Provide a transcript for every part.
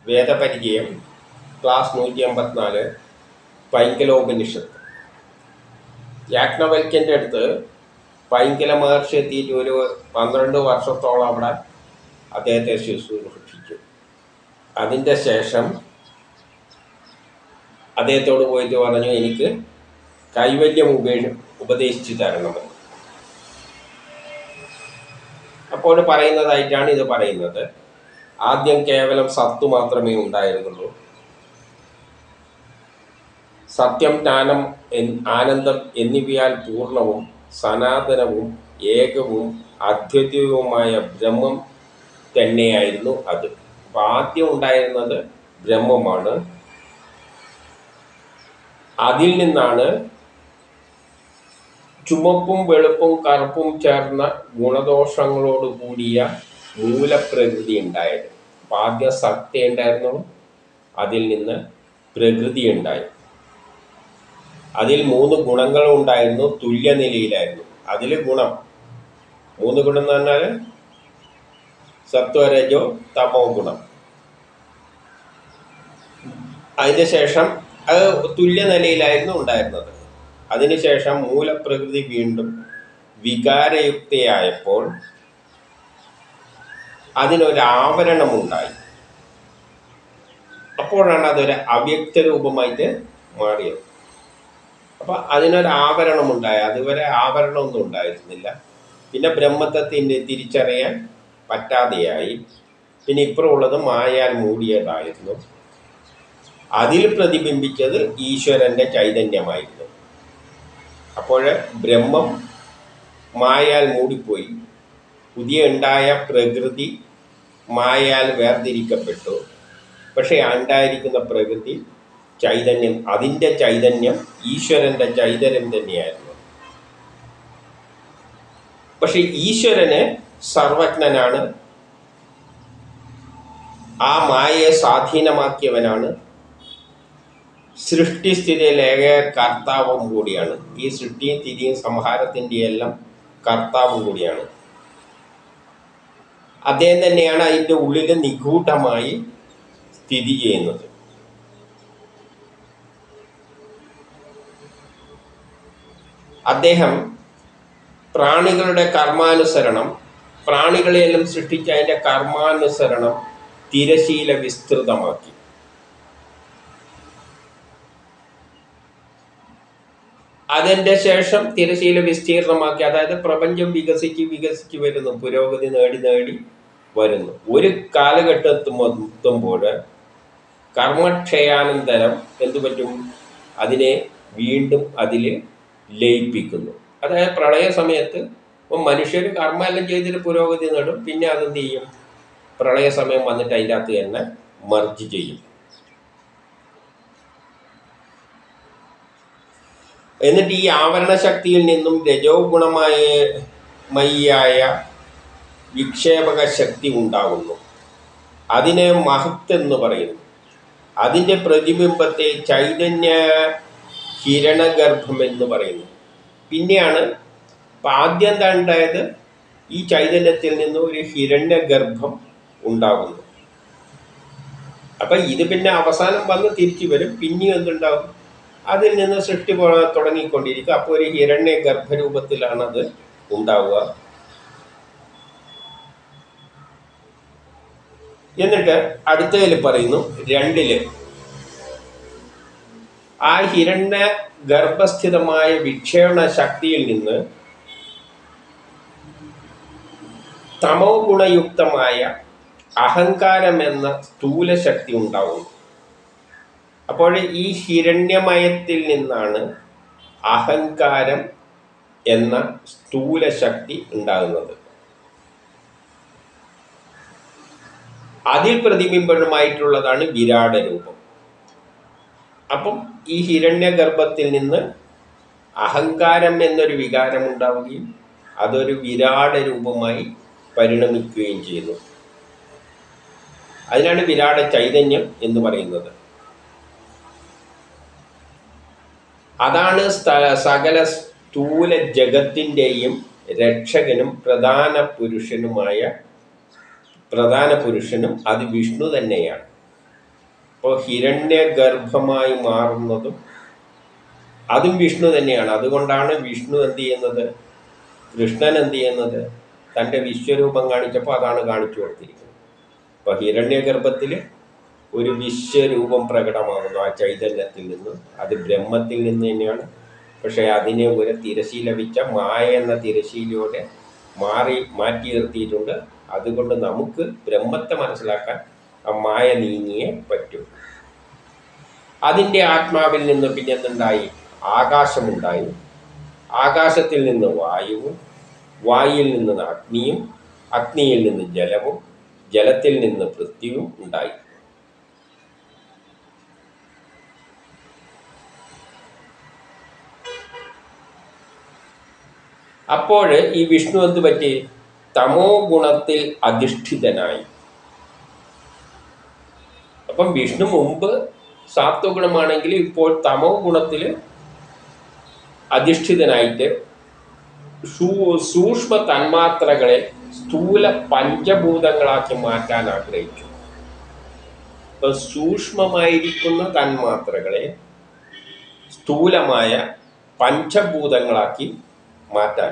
വേദപരിചയം class നൂറ്റി അമ്പത്തിനാല് പൈങ്കലോപനിഷത്ത് യാജ്ഞവൽക്കൻ്റെ അടുത്ത് പൈങ്കല മഹർഷി എത്തിയിട്ട് ഒരു പന്ത്രണ്ട് വർഷത്തോളം അവിടെ അദ്ദേഹത്തെ ശുശ്രൂഷിച്ചു അതിൻ്റെ ശേഷം അദ്ദേഹത്തോട് പോയിട്ട് പറഞ്ഞു എനിക്ക് കൈവല്യം ഉപേക്ഷ ഉപദേശിച്ചു തരണമെന്ന് അപ്പോൾ പറയുന്നതായിട്ടാണ് ഇത് പറയുന്നത് ആദ്യം കേവലം സത്ത് മാത്രമേ ഉണ്ടായിരുന്നുള്ളൂ സത്യം ജ്ഞാനം എൻ- ആനന്ദം എന്നിവയാൽ പൂർണ്ണവും സനാതനവും ഏകവും അദ്വിതീയവുമായ ബ്രഹ്മം തന്നെയായിരുന്നു അത് അപ്പം ആദ്യം ഉണ്ടായിരുന്നത് ബ്രഹ്മമാണ് അതിൽ നിന്നാണ് ചുമപ്പും വെളുപ്പും കറുപ്പും ചേർന്ന ഗുണദോഷങ്ങളോട് കൂടിയ മൂലപ്രകൃതി ഉണ്ടായത് അപ്പം ആദ്യം സത്യ ഉണ്ടായിരുന്നു അതിൽ നിന്ന് പ്രകൃതി ഉണ്ടായി അതിൽ മൂന്ന് ഗുണങ്ങളും ഉണ്ടായിരുന്നു തുല്യനിലയിലായിരുന്നു അതിൽ ഗുണം മൂന്ന് ഗുണം എന്ന് പറഞ്ഞാൽ സത്വരജോ തമോ ഗുണം അതിന് ശേഷം അത് തുല്യ നിലയിലായിരുന്നു ഉണ്ടായിരുന്നത് അതിനുശേഷം മൂലപ്രകൃതി വീണ്ടും വികാരയുക്തയായപ്പോൾ അതിനൊരു ആവരണമുണ്ടായി അപ്പോഴാണ് അതൊരു അവ്യക്ത രൂപമായിട്ട് മാറിയത് അപ്പം അതിനൊരു ആവരണമുണ്ടായി അതുവരെ ആവരണമൊന്നും ഉണ്ടായിരുന്നില്ല പിന്നെ ബ്രഹ്മത്തെ തിരി- തിരിച്ചറിയാൻ പറ്റാതെയായി പിന്നെ ഇപ്പുറമുള്ളത് മായാൽ മൂടിയതായിരുന്നു അതിൽ പ്രതിബിംബിച്ചത് ഈശ്വരൻ്റെ ചൈതന്യമായിരുന്നു അപ്പോൾ ബ്രഹ്മം മായാൽ മൂടിപ്പോയി പുതിയ ഉണ്ടായ പ്രകൃതി മായാൽ വേർതിരിക്കപ്പെട്ടു പക്ഷേ ഉണ്ടായിരിക്കുന്ന പ്രകൃതി ചൈതന്യം അതിൻ്റെ ചൈതന്യം ഈശ്വരൻ്റെ ചൈതന്യം തന്നെയായിരുന്നു പക്ഷെ ഈശ്വരന് സർവജ്ഞനാണ് ആ മായയെ സ്വാധീനമാക്കിയവനാണ് സൃഷ്ടിസ്ഥിതിയിൽ ഏക കർത്താവും കൂടിയാണ് ഈ സൃഷ്ടിയും തിരിയും സംഹാരത്തിൻ്റെ എല്ലാം കർത്താവും കൂടിയാണ് അദ്ദേഹം തന്നെയാണ് അതിൻ്റെ ഉള്ളിൽ നിഗൂഢമായി സ്ഥിതി ചെയ്യുന്നത് അദ്ദേഹം പ്രാണികളുടെ കർമാനുസരണം പ്രാണികളെയെല്ലാം സൃഷ്ടിച്ച് അതിൻ്റെ കർമാനുസരണം തിരശീല വിസ്തൃതമാക്കി അതിൻ്റെ ശേഷം തിരശീല വിസ്തീർണമാക്കി അതായത് പ്രപഞ്ചം വികസിച്ച് വികസിച്ച് വരുന്നു പുരോഗതി നേടി നേടി വരുന്നു ഒരു കാലഘട്ടത്തുമ്പോൾ എത്തുമ്പോൾ കർമ്മക്ഷയാനന്തരം എന്തു പറ്റും അതിനെ വീണ്ടും അതിൽ ലയിപ്പിക്കുന്നു അതായത് പ്രളയ സമയത്ത് ഇപ്പം മനുഷ്യർ കർമ്മമെല്ലാം ചെയ്തിട്ട് പുരോഗതി നേടും പിന്നെ അതെന്ത് ചെയ്യും പ്രളയ സമയം വന്നിട്ട് അതിൻ്റെ അകത്ത് തന്നെ മർജ് ചെയ്യും എന്നിട്ട് ഈ ആവരണ ശക്തിയിൽ നിന്നും രജോ ഗുണമായ മയ്യായ വിക്ഷേപക ശക്തി ഉണ്ടാകുന്നു അതിനെ മഹത്ത് എന്ന് പറയുന്നു അതിൻ്റെ പ്രതിബിംബത്തെ ചൈതന്യ ഹിരണഗർഭം എന്ന് പറയുന്നു പിന്നെയാണ് ഇപ്പം ആദ്യം എന്താ ഉണ്ടായത് ഈ ചൈതന്യത്തിൽ നിന്ന് ഒരു ഹിരണ്യഗർഭം ഉണ്ടാകുന്നു അപ്പം ഇത് പിന്നെ അവസാനം വന്ന് തിരിച്ചു വരും പിന്നെയും എന്തുണ്ടാവും അതിൽ നിന്ന് സൃഷ്ടി പോ- തുടങ്ങിക്കൊണ്ടിരിക്കും അപ്പോൾ ഒരു ഹിരണ്യ ഗർഭരൂപത്തിലാണ് അത് ഉണ്ടാവുക എന്നിട്ട് അടുത്തതിൽ പറയുന്നു രണ്ടില് ആ ഹിരണ്യ ഗർഭസ്ഥിതമായ വിക്ഷേപണ ശക്തിയിൽ നിന്ന് തമോ ഗുണയുക്തമായ അഹങ്കാരം എന്ന സ്ഥൂല ശക്തി ഉണ്ടാവുന്നു അപ്പോൾ ഈ ഹിരണ്യമയത്തിൽ നിന്നാണ് അഹങ്കാരം എന്ന സ്ഥൂല ശക്തി ഉണ്ടാകുന്നത് അതിൽ പ്രതിബിംബമായിട്ടുള്ളതാണ് വിരാട രൂപം അപ്പം ഈ ഹിരണ്യഗർഭത്തിൽ നിന്ന് അഹങ്കാരം എന്നൊരു വികാരം ഉണ്ടാവുകയും അതൊരു വിരാട രൂപമായി പരിണമിക്കുകയും ചെയ്യുന്നു അതിനാണ് വിരാട ചൈതന്യം എന്ന് പറയുന്നത് അതാണ് സ്ഥ- സകല സ്ഥൂല ജഗത്തിൻ്റെയും രക്ഷകനും പ്രധാന പുരുഷനുമായ പ്രധാന പുരുഷനും അത് വിഷ്ണു തന്നെയാണ് അപ്പോൾ ഹിരണ്യഗർഭമായി മാറുന്നതും അതും വിഷ്ണു തന്നെയാണ് അതുകൊണ്ടാണ് വിഷ്ണു എന്ത് ചെയ്യുന്നത് കൃഷ്ണൻ എന്ത് ചെയ്യുന്നത് തൻ്റെ വിശ്വരൂപം കാണിച്ചപ്പോൾ അതാണ് കാണിച്ചു കൊടുത്തിരിക്കുന്നത് അപ്പോൾ ഹിരണ്യഗർഭത്തിൽ ഒരു വിശ്വരൂപം പ്രകടമാകുന്നു ആ ചൈതന്യത്തിൽ നിന്ന് അത് ബ്രഹ്മത്തിൽ നിന്ന് തന്നെയാണ് പക്ഷേ അതിനെ ഒരു തിരശീല വെച്ച മായ എന്ന തിരശീലയോടെ മാറി മാറ്റി നിർത്തിയിട്ടുണ്ട് അതുകൊണ്ട് നമുക്ക് ബ്രഹ്മത്തെ മനസ്സിലാക്കാൻ ആ മായ നീങ്ങിയേ പറ്റൂ അതിൻ്റെ ആത്മാവിൽ നിന്ന് പിന്നെ എന്തുണ്ടായി ആകാശമുണ്ടായി ആകാശത്തിൽ നിന്ന് വായുവും വായുവിൽ നിന്ന് അഗ്നിയും അഗ്നിയിൽ നിന്ന് ജലവും ജലത്തിൽ നിന്ന് പൃഥ്വിയും ഉണ്ടായി അപ്പോൾ ഈ വിഷ്ണു എന്ത് പറ്റി തമോ ഗുണത്തിൽ അധിഷ്ഠിതനായി അപ്പം വിഷ്ണു മുമ്പ് സാത്വഗുണമാണെങ്കിൽ ഇപ്പോൾ തമോ ഗുണത്തിൽ അധിഷ്ഠിതനായിട്ട് സൂ- സൂക്ഷ്മ തന്മാത്രകളെ സ്ഥൂല പഞ്ചഭൂതങ്ങളാക്കി മാറ്റാൻ ആഗ്രഹിച്ചു ഇപ്പൊ സൂക്ഷ്മമായിരിക്കുന്ന തന്മാത്രകളെ സ്ഥൂലമായ പഞ്ചഭൂതങ്ങളാക്കി മാറ്റാൻ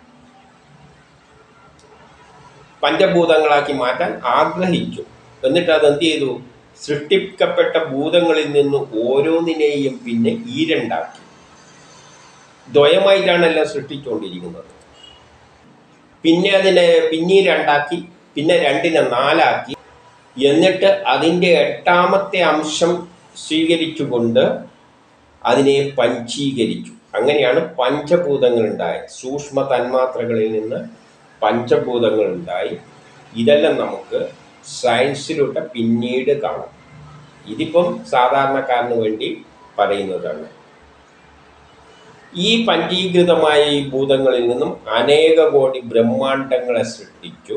പഞ്ചഭൂതങ്ങളാക്കി മാറ്റാൻ ആഗ്രഹിച്ചു എന്നിട്ട് അതെന്ത് ചെയ്തു സൃഷ്ടിക്കപ്പെട്ട ഭൂതങ്ങളിൽ നിന്ന് ഓരോന്നിനെയും പിന്നെ ഈരണ്ടാക്കി ദ്വയമായിട്ടാണ് എല്ലാം സൃഷ്ടിച്ചുകൊണ്ടിരിക്കുന്നത് പിന്നെ അതിനെ പിന്നെ രണ്ടാക്കി പിന്നെ രണ്ടിനെ നാലാക്കി എന്നിട്ട് അതിൻ്റെ എട്ടാമത്തെ അംശം സ്വീകരിച്ചുകൊണ്ട് അതിനെ പഞ്ചീകരിച്ചു അങ്ങനെയാണ് പഞ്ചഭൂതങ്ങൾ ഉണ്ടായത് സൂക്ഷ്മ തന്മാത്രകളിൽ നിന്ന് പഞ്ചഭൂതങ്ങൾ ഉണ്ടായി ഇതെല്ലാം നമുക്ക് സയൻസിലൂടെ പിന്നീട് കാണാം ഇതിപ്പം സാധാരണക്കാരന് വേണ്ടി പറയുന്നതാണ് ഈ പഞ്ചീകൃതമായ ഈ ഭൂതങ്ങളിൽ നിന്നും അനേക കോടി ബ്രഹ്മാണ്ടങ്ങളെ സൃഷ്ടിച്ചു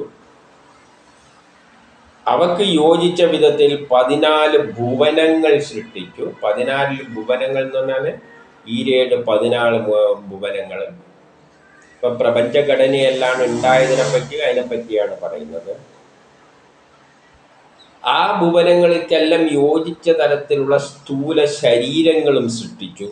അവക്ക് യോജിച്ച വിധത്തിൽ പതിനാല് ഭുവനങ്ങൾ സൃഷ്ടിച്ചു പതിനാല് ഭുവനങ്ങൾ എന്ന് പറഞ്ഞാൽ ഈരേഴ് പതിനാല് ഭു- ഭുവനങ്ങൾ ഇപ്പൊ പ്രപഞ്ചഘടനയെല്ലാം ഉണ്ടായതിനെ പറ്റി അതിനെ പറ്റിയാണ് പറയുന്നത് ആ ഭുവനങ്ങൾക്കെല്ലാം യോജിച്ച തരത്തിലുള്ള സ്ഥൂല ശരീരങ്ങളും സൃഷ്ടിച്ചു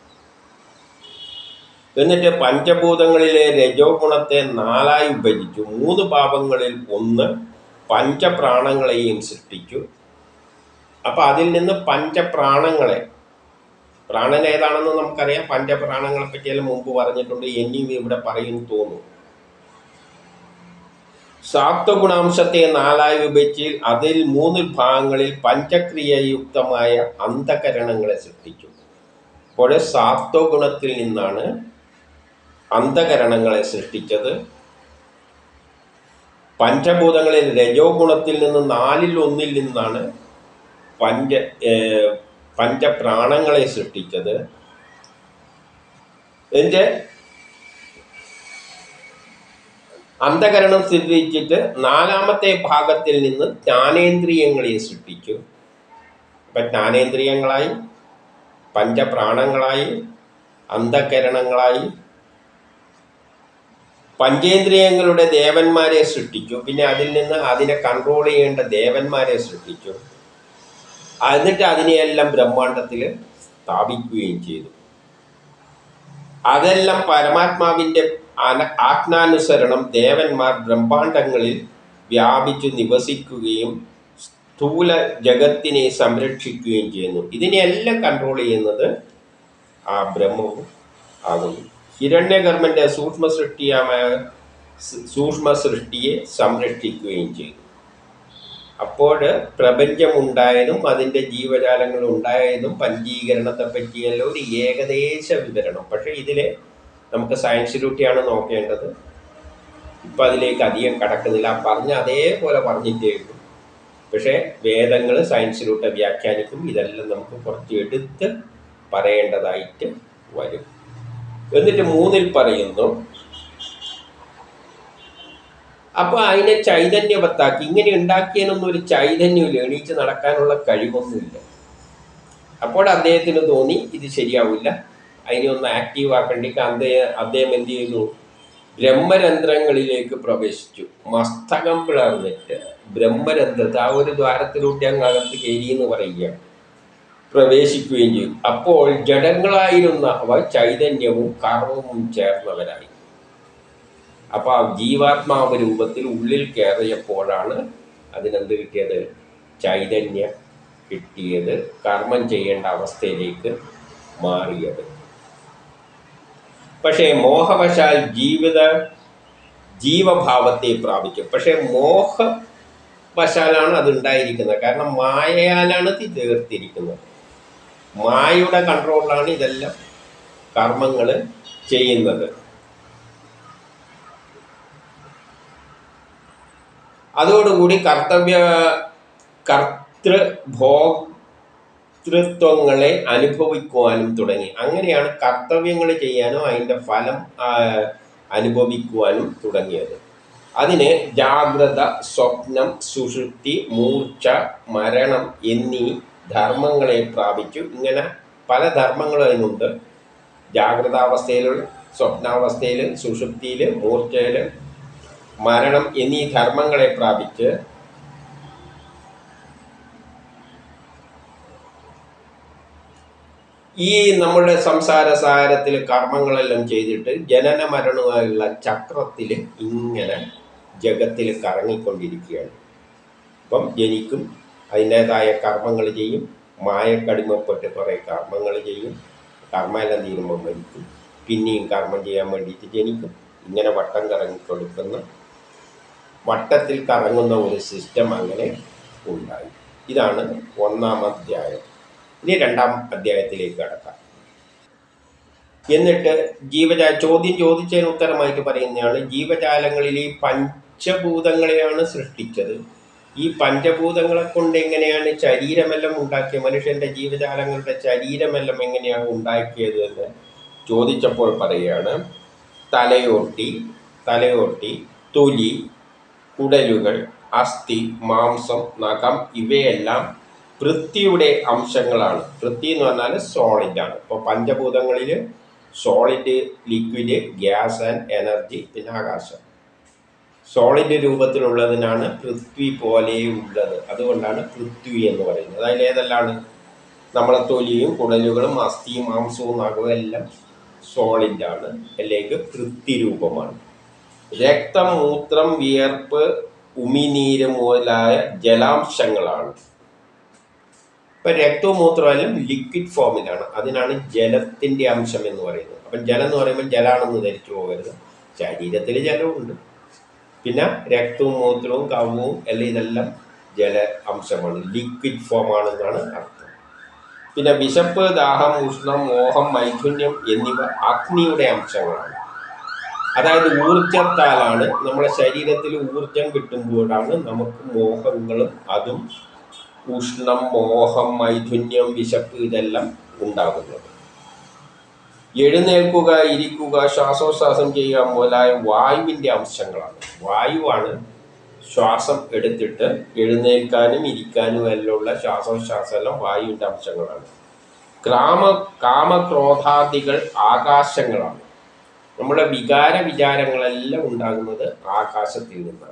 എന്നിട്ട് പഞ്ചഭൂതങ്ങളിലെ രജോ ഗുണത്തെ നാലായി വിഭജിച്ചു മൂന്ന് ഭാവങ്ങളിൽ ഒന്ന് പഞ്ചപ്രാണങ്ങളെയും സൃഷ്ടിച്ചു അപ്പൊ അതിൽ നിന്ന് പഞ്ചപ്രാണങ്ങളെ പ്രാണൻ ഏതാണെന്ന് നമുക്കറിയാം പഞ്ചപ്രാണങ്ങളെ പറ്റിയെല്ലാം മുമ്പ് പറഞ്ഞിട്ടുണ്ട് ഇനിയും ഇവിടെ പറയും തോന്നുന്നു സാത്വഗുണാംശത്തെ നാലായി വിഭജിച്ച് അതിൽ മൂന്ന് ഭാഗങ്ങളിൽ പഞ്ചക്രിയയുക്തമായ അന്ധകരണങ്ങളെ സൃഷ്ടിച്ചു അപ്പോൾ സാത്വഗുണത്തിൽ നിന്നാണ് അന്ധകരണങ്ങളെ സൃഷ്ടിച്ചത് പഞ്ചഭൂതങ്ങളിൽ രജോ ഗുണത്തിൽ നിന്ന് നാലിൽ ഒന്നിൽ നിന്നാണ് പഞ്ച ഏഹ് പഞ്ചപ്രാണങ്ങളെ സൃഷ്ടിച്ചത് എന്നിട്ട് അന്ധകരണം സൃഷ്ടിച്ചിട്ട് നാലാമത്തെ ഭാഗത്തിൽ നിന്ന് ജ്ഞാനേന്ദ്രിയങ്ങളെ സൃഷ്ടിച്ചു അപ്പം ജ്ഞാനേന്ദ്രിയങ്ങളായി പഞ്ചപ്രാണങ്ങളായി അന്ധകരണങ്ങളായി പഞ്ചേന്ദ്രിയങ്ങളുടെ ദേവന്മാരെ സൃഷ്ടിച്ചു പിന്നെ അതിൽ നിന്ന് അതിനെ കൺട്രോൾ ചെയ്യേണ്ട ദേവന്മാരെ സൃഷ്ടിച്ചു എന്നിട്ട് അതിനെയെല്ലാം ബ്രഹ്മാണ്ടത്തിൽ സ്ഥാപിക്കുകയും ചെയ്തു അതെല്ലാം പരമാത്മാവിൻ്റെ അന- ആജ്ഞാനുസരണം ദേവന്മാർ ബ്രഹ്മാണ്ടങ്ങളിൽ വ്യാപിച്ചു നിവസിക്കുകയും സ്ഥൂല ജഗത്തിനെ സംരക്ഷിക്കുകയും ചെയ്യുന്നു ഇതിനെയെല്ലാം കൺട്രോൾ ചെയ്യുന്നത് ആ ബ്രഹ്മവും ആകുന്നു ഹിരണ്യകർമ്മന്റെ സൂക്ഷ്മ സൃഷ്ടിയായ സ് സൂക്ഷ്മ സൃഷ്ടിയെ സംരക്ഷിക്കുകയും ചെയ്തു അപ്പോൾ പ്രപഞ്ചമുണ്ടായതും അതിൻ്റെ ജീവജാലങ്ങൾ ഉണ്ടായതും പഞ്ചീകരണത്തെ പറ്റിയല്ല ഒരു ഏകദേശ വിവരണം പക്ഷേ ഇതിൽ നമുക്ക് സയൻസിലൂട്ടിയാണ് നോക്കേണ്ടത് ഇപ്പം അതിലേക്ക് അധികം കടക്കുന്നില്ല ആ പറഞ്ഞ അതേപോലെ പറഞ്ഞിട്ടേ ഉള്ളൂ പക്ഷേ വേദങ്ങൾ സയൻസിലൂടെ വ്യാഖ്യാനിക്കും ഇതെല്ലാം നമുക്ക് കുറച്ച് എടുത്ത് പറയേണ്ടതായിട്ട് വരും എന്നിട്ട് മൂന്നിൽ പറയുന്നു അപ്പോൾ അതിനെ ചൈതന്യവത്താക്കി ഇങ്ങനെ ഉണ്ടാക്കിയതിനൊന്നും ഒരു ചൈതന്യമില്ല എണീച്ച് നടക്കാനുള്ള കഴിവൊന്നുമില്ല അപ്പോൾ അദ്ദേഹത്തിന് തോന്നി ഇത് ശരിയാവില്ല അതിനെ ഒന്ന് ആക്റ്റീവ് ആക്കണ്ടിക്ക് അദ്ദേഹം അദ്ദേഹം എന്ത് ചെയ്തു ബ്രഹ്മരന്ധ്രങ്ങളിലേക്ക് പ്രവേശിച്ചു മസ്തകം പിളർന്നിട്ട് ബ്രഹ്മരന്ധ്രത്തെ ആ ഒരു ദ്വാരത്തിലൂടെ അങ്ങ് അകത്ത് കയറി എന്ന് പറയുകയാണ് പ്രവേശിക്കുകയും ചെയ്യും അപ്പോൾ ജഡങ്ങളായിരുന്ന അവ ചൈതന്യവും കർമ്മവും ചേർന്നവരായി അപ്പോൾ ആ ജീവാത്മാവ് രൂപത്തിൽ ഉള്ളിൽ കയറിയപ്പോഴാണ് അതിനെന്ത് കിട്ടിയത് ചൈതന്യം കിട്ടിയത് കർമ്മം ചെയ്യേണ്ട അവസ്ഥയിലേക്ക് മാറിയത് പക്ഷേ മോഹവശാൽ ജീവിത ജീവഭാവത്തെ പ്രാപിക്കും പക്ഷേ മോഹവശാലാണ് അത് ഉണ്ടായിരിക്കുന്നത് കാരണം മായയാലാണ് ഇത് ചേർത്തിരിക്കുന്നത് മായയുടെ കൺട്രോളിലാണ് ഇതെല്ലാം കർമ്മങ്ങൾ ചെയ്യുന്നത് അതോടുകൂടി കർത്തവ്യ കർത്തൃഭോക്തൃത്വങ്ങളെ അനുഭവിക്കുവാനും തുടങ്ങി അങ്ങനെയാണ് കർത്തവ്യങ്ങൾ ചെയ്യാനും അതിൻ്റെ ഫലം ആ, അനുഭവിക്കുവാനും തുടങ്ങിയത് അതിന് ജാഗ്രത സ്വപ്നം സുഷുപ്തി മൂർച്ച മരണം എന്നീ ധർമ്മങ്ങളെ പ്രാപിച്ചു ഇങ്ങനെ പല ധർമ്മങ്ങളും അതിനുണ്ട് ജാഗ്രതാവസ്ഥയിൽ സ്വപ്നാവസ്ഥയിൽ സുഷുപ്തിയിൽ മൂർച്ചയിൽ മരണം എന്നീ ധർമ്മങ്ങളെ പ്രാപിച്ച് ഈ നമ്മുടെ സംസാര സാരത്തിൽ കർമ്മങ്ങളെല്ലാം ചെയ്തിട്ട് ജനന മരണമായുള്ള ചക്രത്തിൽ ഇങ്ങനെ ജഗത്തിൽ കറങ്ങിക്കൊണ്ടിരിക്കുകയാണ് അപ്പം ജനിക്കും അതിൻ്റേതായ കർമ്മങ്ങൾ ചെയ്യും മായക്കടിമപ്പെട്ട് കുറേ കർമ്മങ്ങൾ ചെയ്യും കർമ്മമെല്ലാം തീരുമ്പോൾ മരിക്കും പിന്നെയും കർമ്മം ചെയ്യാൻ വേണ്ടിയിട്ട് ജനിക്കും ഇങ്ങനെ വട്ടം കറങ്ങിക്കൊടുക്കുന്ന വട്ടത്തിൽ കറങ്ങുന്ന ഒരു സിസ്റ്റം അങ്ങനെ ഉണ്ടായി ഇതാണ് ഒന്നാം അധ്യായം ഇനി രണ്ടാം അധ്യായത്തിലേക്ക് കടക്കാം എന്നിട്ട് ജീവജാ ചോദ്യം ചോദിച്ചതിന് ഉത്തരമായിട്ട് പറയുന്നതാണ് ജീവജാലങ്ങളിൽ ഈ പഞ്ചഭൂതങ്ങളെയാണ് സൃഷ്ടിച്ചത് ഈ പഞ്ചഭൂതങ്ങളെ കൊണ്ട് എങ്ങനെയാണ് ശരീരമെല്ലാം ഉണ്ടാക്കിയത് മനുഷ്യൻ്റെ ജീവജാലങ്ങളുടെ ശരീരമെല്ലാം എങ്ങനെയാണ് ഉണ്ടാക്കിയത് എന്ന് ചോദിച്ചപ്പോൾ പറയുകയാണ് തലയോട്ടി തലയോട്ടി തൊലി കുടലുകൾ അസ്ഥി മാംസം നഖം ഇവയെല്ലാം പൃഥ്വിയുടെ അംശങ്ങളാണ് പൃഥ്വി എന്ന് പറഞ്ഞാൽ സോളിഡ് ആണ് ഇപ്പോൾ പഞ്ചഭൂതങ്ങളിൽ solid liquid gas and energy പിന്നെ ആകാശം സോളിഡ് രൂപത്തിലുള്ളതിനാണ് പൃഥ്വി പോലെ ഉള്ളത് അതുകൊണ്ടാണ് പൃഥ്വി എന്ന് പറയുന്നത് അതിൽ ഏതെല്ലാണ് നമ്മളെ തൊലിയും കുടലുകളും അസ്ഥിയും മാംസവും നഖവും എല്ലാം സോളിഡാണ് അല്ലെങ്കിൽ പൃഥ്വി രൂപമാണ് രക്തം മൂത്രം വിയർപ്പ് ഉമിനീര് മുതലായ ജലാംശങ്ങളാണ് ഇപ്പം രക്തവും മൂത്രമെല്ലാം ലിക്വിഡ് ഫോമിലാണ് അതിനാണ് ജലത്തിൻ്റെ അംശം എന്ന് പറയുന്നത് അപ്പം ജലം എന്ന് പറയുമ്പോൾ ജലാണെന്ന് ധരിച്ചു പോകരുത് ശരീരത്തിൽ ജലമുണ്ട് പിന്നെ രക്തവും മൂത്രവും കവവും എല്ലാം ഇതെല്ലാം ജല അംശമാണ് ലിക്വിഡ് ഫോമാണെന്നാണ് അർത്ഥം പിന്നെ വിശപ്പ് ദാഹം ഉഷ്ണം മോഹം മൈഥുന്യം എന്നിവ അഗ്നിയുടെ അംശങ്ങളാണ് അതായത് ഊർജത്താലാണ് നമ്മുടെ ശരീരത്തിൽ ഊർജം കിട്ടുമ്പോഴാണ് നമുക്ക് മോഹങ്ങളും അതും ഉഷ്ണം മോഹം മൈഥുന്യം വിശപ്പ് ഇതെല്ലാം ഉണ്ടാകുന്നത് എഴുന്നേൽക്കുക ഇരിക്കുക ശ്വാസോച്ഛ്വാസം ചെയ്യുക മുതലായ വായുവിൻ്റെ അംശങ്ങളാണ് വായുവാണ് ശ്വാസം എടുത്തിട്ട് എഴുന്നേൽക്കാനും ഇരിക്കാനും എല്ലാം ഉള്ള ശ്വാസോച്ഛ്വാസം എല്ലാം വായുവിൻ്റെ അംശങ്ങളാണ് ക്രാമ കാമക്രോധാദികൾ ആകാശങ്ങളാണ് നമ്മുടെ വികാര വിചാരങ്ങളെല്ലാം ഉണ്ടാകുന്നത് ആകാശത്തിൽ നിന്നാണ്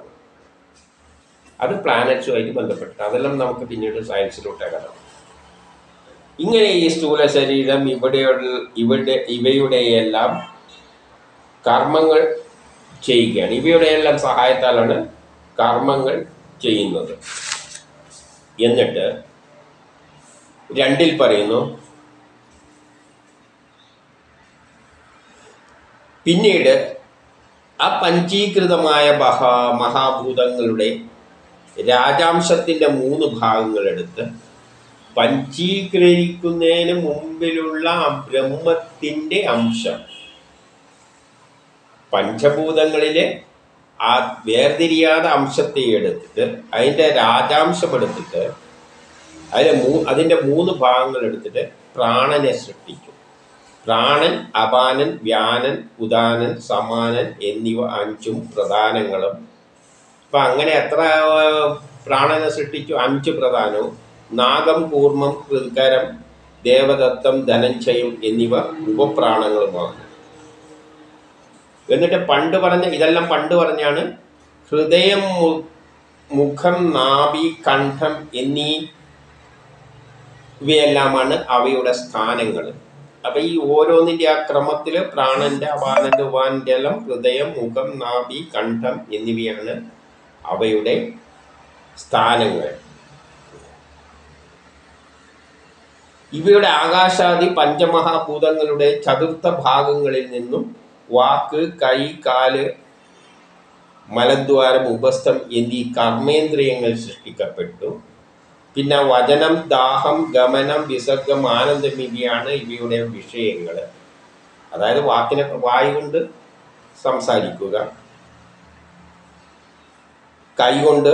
അത് പ്ലാനറ്റ്സുമായിട്ട് ബന്ധപ്പെട്ട് അതെല്ലാം നമുക്ക് പിന്നീട് സയൻസിലോട്ട് കടക്കാം ഇങ്ങനെ ഈ സ്ഥൂല ശരീരം ഇവിടെയുള്ള ഇവിടെ ഇവയുടെയെല്ലാം കർമ്മങ്ങൾ ചെയ്യുകയാണ് ഇവയുടെയെല്ലാം സഹായത്താലാണ് കർമ്മങ്ങൾ ചെയ്യുന്നത് എന്നിട്ട് രണ്ടിൽ പറയുന്നു പിന്നീട് ആ പഞ്ചീകൃതമായ മഹാ മഹാഭൂതങ്ങളുടെ രാജാംശത്തിൻ്റെ മൂന്ന് ഭാഗങ്ങളെടുത്ത് പഞ്ചീകരിക്കുന്നതിന് മുമ്പിലുള്ള ആ ബ്രഹ്മത്തിൻ്റെ അംശം പഞ്ചഭൂതങ്ങളിലെ ആ വേർതിരിയാതെ അംശത്തെ എടുത്തിട്ട് അതിൻ്റെ രാജാംശം എടുത്തിട്ട് അതിലെ മൂ അതിൻ്റെ മൂന്ന് ഭാഗങ്ങൾ എടുത്തിട്ട് പ്രാണനെ സൃഷ്ടിച്ചു പ്രാണൻ അപാനൻ വ്യാനൻ ഉദാനൻ സമാനൻ എന്നിവ അഞ്ചും പ്രധാനങ്ങളും അപ്പം അങ്ങനെ എത്ര ആ, പ്രാണനെ സൃഷ്ടിച്ചു അഞ്ച് പ്രധാനവും നാഗം കൂർമ്മം കൃത്കരം ദേവദത്തം ധനഞ്ജയം എന്നിവ ഉപപ്രാണങ്ങളുമാണ് എന്നിട്ട് പണ്ട് പറഞ്ഞ ഇതെല്ലാം പണ്ട് പറഞ്ഞാണ് ഹൃദയം മു- മുഖം നാഭി കണ്ഠം എന്നീ ഇവയെല്ലാമാണ് അവയുടെ സ്ഥാനങ്ങൾ അപ്പൊ ഈ ഓരോന്നിന്റെ ആ ക്രമത്തിൽ പ്രാണന്റെ അപാനന്റെ ഉപാന്റെ എല്ലാം ഹൃദയം മുഖം നാഭി കണ്ഠം എന്നിവയാണ് അവയുടെ സ്ഥാനങ്ങൾ ഇവയുടെ ആകാശാദി പഞ്ചമഹാഭൂതങ്ങളുടെ ചതുർത്ഥ ഭാഗങ്ങളിൽ നിന്നും വാക്ക് കൈ കാല് മലദ്വാരം ഉപസ്ഥം എന്നീ കർമ്മേന്ദ്രിയങ്ങൾ സൃഷ്ടിക്കപ്പെട്ടു പിന്നെ വചനം ദാഹം ഗമനം വിസർഗം ആനന്ദം ഇവയാണ് ഇവയുടെ വിഷയങ്ങൾ അതായത് വാക്കിനെ വായു കൊണ്ട് സംസാരിക്കുക കൈകൊണ്ട്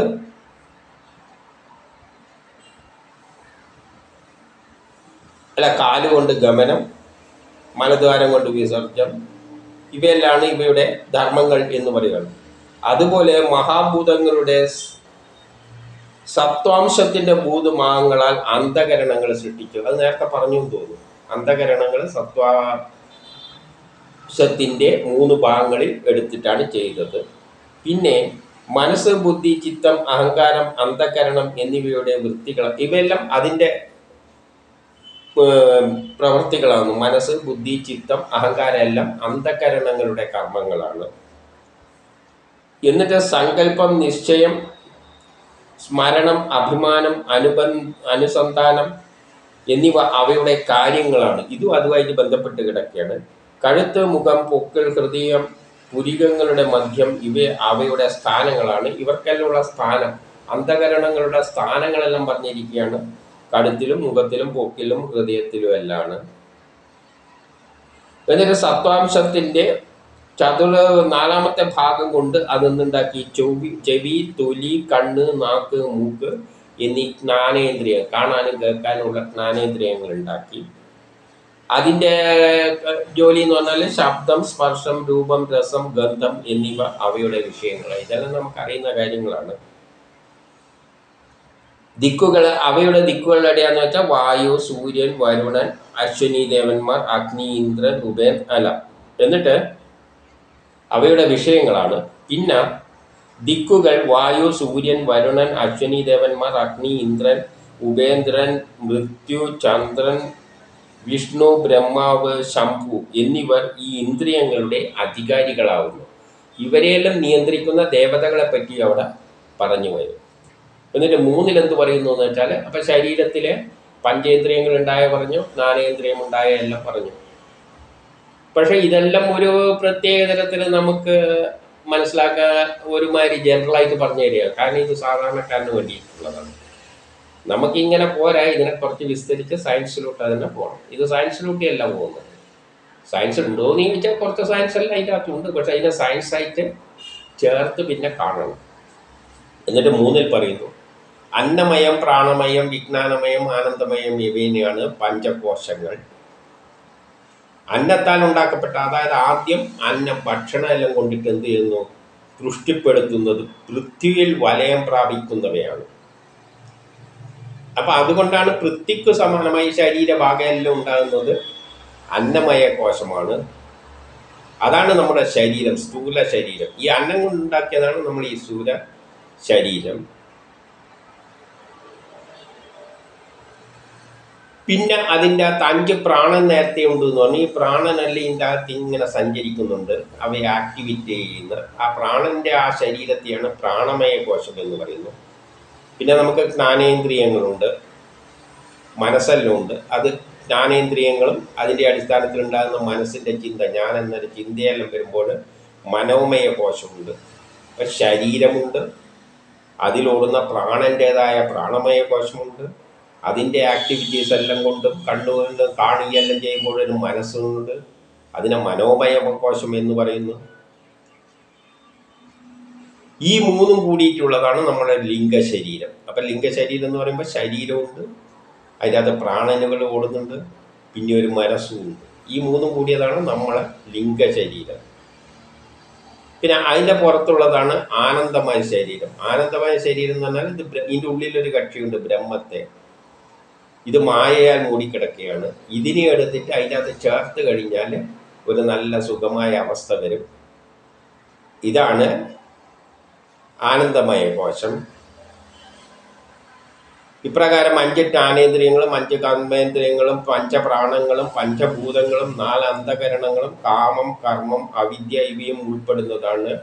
അല്ല കാലുകൊണ്ട് ഗമനം മലദ്വാരം കൊണ്ട് വിസർജം ഇവയെല്ലാണ് ഇവയുടെ ധർമ്മങ്ങൾ എന്ന് പറയുന്നത് അതുപോലെ മഹാഭൂതങ്ങളുടെ സ് സത്വാംശത്തിന്റെ ഭൂതമാങ്ങളാൽ അന്ധകരണങ്ങൾ സൃഷ്ടിച്ചു അത് നേരത്തെ പറഞ്ഞു എന്ന് തോന്നുന്നു അന്ധകരണങ്ങൾ സത്വാംശത്തിന്റെ മൂന്ന് ഭാഗങ്ങളിൽ എടുത്തിട്ടാണ് ചെയ്തത് പിന്നെ മനസ്സ് ബുദ്ധി ചിത്തം അഹങ്കാരം അന്ധകരണം എന്നിവയുടെ വൃത്തികൾ ഇവയെല്ലാം അതിൻ്റെ ഏം, പ്രവൃത്തികളാണ് മനസ്സ് ബുദ്ധി ചിത്തം അഹങ്കാരം എല്ലാം അന്ധകരണങ്ങളുടെ കർമ്മങ്ങളാണ് എന്നിട്ട് സങ്കല്പം നിശ്ചയം സ്മരണം അഭിമാനം അനുബൻ അനുസന്ധാനം എന്നിവ അവയുടെ കാര്യങ്ങളാണ് ഇതും അതുമായിട്ട് ബന്ധപ്പെട്ട് കിടക്കുകയാണ് കഴുത്ത് മുഖം പൊക്കിൾ ഹൃദയം പുരികങ്ങളുടെ മധ്യം ഇവ അവയുടെ സ്ഥാനങ്ങളാണ് ഇവർക്കെല്ലാമുള്ള സ്ഥാനം അന്ധകരണങ്ങളുടെ സ്ഥാനങ്ങളെല്ലാം പറഞ്ഞിരിക്കുകയാണ് കഴുത്തിലും മുഖത്തിലും പൊക്കിലും ഹൃദയത്തിലും എല്ലാമാണ് എന്നിട്ട് സത്വാംശത്തിന്റെ ചതുർ നാലാമത്തെ ഭാഗം കൊണ്ട് അതെന്നുണ്ടാക്കി ചെവി ചെവി തൊലി കണ്ണ് നാക്ക് മൂക്ക് എന്നീ ജ്ഞാനേന്ദ്രിയം കാണാനും കേൾക്കാനുമുള്ള ജ്ഞാനേന്ദ്രിയങ്ങൾ ഉണ്ടാക്കി അതിൻ്റെ ജോലി എന്ന് പറഞ്ഞാൽ ശബ്ദം സ്പർശം രൂപം രസം ഗന്ധം എന്നിവ അവയുടെ വിഷയങ്ങളാണ് ഇതെല്ലാം നമുക്ക് അറിയുന്ന കാര്യങ്ങളാണ് ദിക്കുകൾ അവയുടെ ദിക്കുകൾ എവിടെയാന്ന് വെച്ചാൽ വായു സൂര്യൻ വരുണൻ അശ്വനി ദേവന്മാർ അഗ്നി ഇന്ദ്രൻ ഉപേൻ അല എന്നിട്ട് അവയുടെ വിഷയങ്ങളാണ് പിന്നെ ദിക്കുകൾ വായു സൂര്യൻ വരുണൻ അശ്വനി ദേവന്മാർ അഗ്നി ഇന്ദ്രൻ ഉപേന്ദ്രൻ മൃത്യു ചന്ദ്രൻ വിഷ്ണു ബ്രഹ്മാവ് ശംഭു എന്നിവർ ഈ ഇന്ദ്രിയങ്ങളുടെ അധികാരികളാവുന്നു ഇവരെയെല്ലാം നിയന്ത്രിക്കുന്ന ദേവതകളെ പറ്റി അവിടെ പറഞ്ഞു വരും എന്നിട്ട് മൂന്നിൽ എന്ത് പറയുന്നു എന്ന് വെച്ചാൽ അപ്പം ശരീരത്തിലെ പഞ്ചേന്ദ്രിയങ്ങൾ ഉണ്ടായ പറഞ്ഞു ജ്ഞാനേന്ദ്രിയം ഉണ്ടായ എല്ലാം പറഞ്ഞു പക്ഷെ ഇതെല്ലാം ഒരു പ്രത്യേക തരത്തിൽ നമുക്ക് മനസ്സിലാക്കാൻ ഒരുമാതിരി ജനറലായിട്ട് പറഞ്ഞു തരിക കാരണം ഇത് സാധാരണക്കാരന് വേണ്ടിയിട്ടുള്ളതാണ് നമുക്കിങ്ങനെ പോരാ ഇതിനെ കുറച്ച് വിസ്തരിച്ച് സയൻസിലോട്ട് തന്നെ പോകണം ഇത് സയൻസിലോട്ടേ അല്ല പോകുന്നത് സയൻസ് ഉണ്ടോ എന്ന് ചോദിച്ചാൽ കുറച്ച് സയൻസ് എല്ലാം അതിൻ്റെ അകത്തുണ്ട് പക്ഷെ അതിനെ സയൻസ് ആയിട്ട് ചേർത്ത് പിന്നെ കാണണം എന്നിട്ട് മൂന്നിൽ പറയുന്നു അന്നമയം പ്രാണമയം വിജ്ഞാനമയം ആനന്ദമയം ഇവയാണ് പഞ്ചകോശങ്ങൾ അന്നത്താൽ ഉണ്ടാക്കപ്പെട്ട അതായത് ആദ്യം അന്നം ഭക്ഷണം എല്ലാം കൊണ്ടിട്ട് എന്ത് ചെയ്യുന്നു പുഷ്ടിപ്പെടുത്തുന്നത് പൃഥ്വിയിൽ വലയം പ്രാപിക്കുന്നവയാണ് അപ്പൊ അതുകൊണ്ടാണ് പൃഥ്വിക്ക് സമാനമായി ശരീരഭാഗമെല്ലാം ഉണ്ടാകുന്നത് അന്നമയ കോശമാണ് അതാണ് നമ്മുടെ ശരീരം സ്ഥൂല ശരീരം ഈ അന്നം കൊണ്ടുണ്ടാക്കിയതാണ് നമ്മൾ ഈ സ്ഥൂല ശരീരം പിന്നെ അതിൻ്റെ അകത്ത് അഞ്ച് പ്രാണൻ നേരത്തെ ഉണ്ട് എന്ന് പറഞ്ഞു ഈ പ്രാണനല്ല ഇതിൻ്റെ അകത്ത് ഇങ്ങനെ സഞ്ചരിക്കുന്നുണ്ട് അവയെ ആക്ടിവേറ്റ് ചെയ്യുന്ന ആ പ്രാണന്റെ ആ ശരീരത്തെയാണ് പ്രാണമയ കോശം എന്ന് പറയുന്നത് പിന്നെ നമുക്ക് ജ്ഞാനേന്ദ്രിയങ്ങളുണ്ട് മനസ്സെല്ലാം ഉണ്ട് അത് ജ്ഞാനേന്ദ്രിയങ്ങളും അതിൻ്റെ അടിസ്ഥാനത്തിൽ ഉണ്ടാകുന്ന മനസ്സിൻ്റെ ചിന്ത ഞാൻ എന്നൊരു ചിന്തയെല്ലാം വരുമ്പോൾ മനോമയ കോശമുണ്ട് അപ്പം ശരീരമുണ്ട് അതിലോടുന്ന പ്രാണൻ്റേതായ പ്രാണമയ കോശമുണ്ട് അതിൻ്റെ ആക്ടിവിറ്റീസ് എല്ലാം കൊണ്ടും കണ്ണുകൊണ്ട് കാണുകയെല്ലാം ചെയ്യുമ്പോൾ ഒരു മനസ്സുണ്ട് അതിനെ മനോമയ കോശം എന്ന് പറയുന്നു ഈ മൂന്നും കൂടിയിട്ടുള്ളതാണ് നമ്മുടെ ലിംഗശരീരം അപ്പം ലിംഗശരീരം എന്ന് പറയുമ്പോൾ ശരീരമുണ്ട് അതിനകത്ത് പ്രാണനുകൾ ഓടുന്നുണ്ട് പിന്നെ ഒരു മനസ്സും ഉണ്ട് ഈ മൂന്നും കൂടിയതാണ് നമ്മളെ ലിംഗശരീരം പിന്നെ അതിൻ്റെ പുറത്തുള്ളതാണ് ആനന്ദമായ ശരീരം ആനന്ദമായ ശരീരം എന്ന് പറഞ്ഞാൽ ഇത് ബ്ര- ഇതിൻ്റെ ഉള്ളിലൊരു കക്ഷിയുണ്ട് ബ്രഹ്മത്തെ ഇത് മായയാൽ മൂടിക്കിടക്കുകയാണ് ഇതിനെ എടുത്തിട്ട് അതിൻ്റെ അകത്ത് ചേർത്ത് കഴിഞ്ഞാൽ ഒരു നല്ല സുഖമായ അവസ്ഥ വരും ഇതാണ് ആനന്ദമയ കോശം ഇപ്രകാരം അഞ്ച് ജ്ഞാനേന്ദ്രിയങ്ങളും അഞ്ച് കർമ്മേന്ദ്രിയങ്ങളും പഞ്ചപ്രാണങ്ങളും പഞ്ചഭൂതങ്ങളും നാല് അന്ധകരണങ്ങളും കാമം കർമ്മം അവിദ്യ ഇവയും ഉൾപ്പെടുന്നതാണ്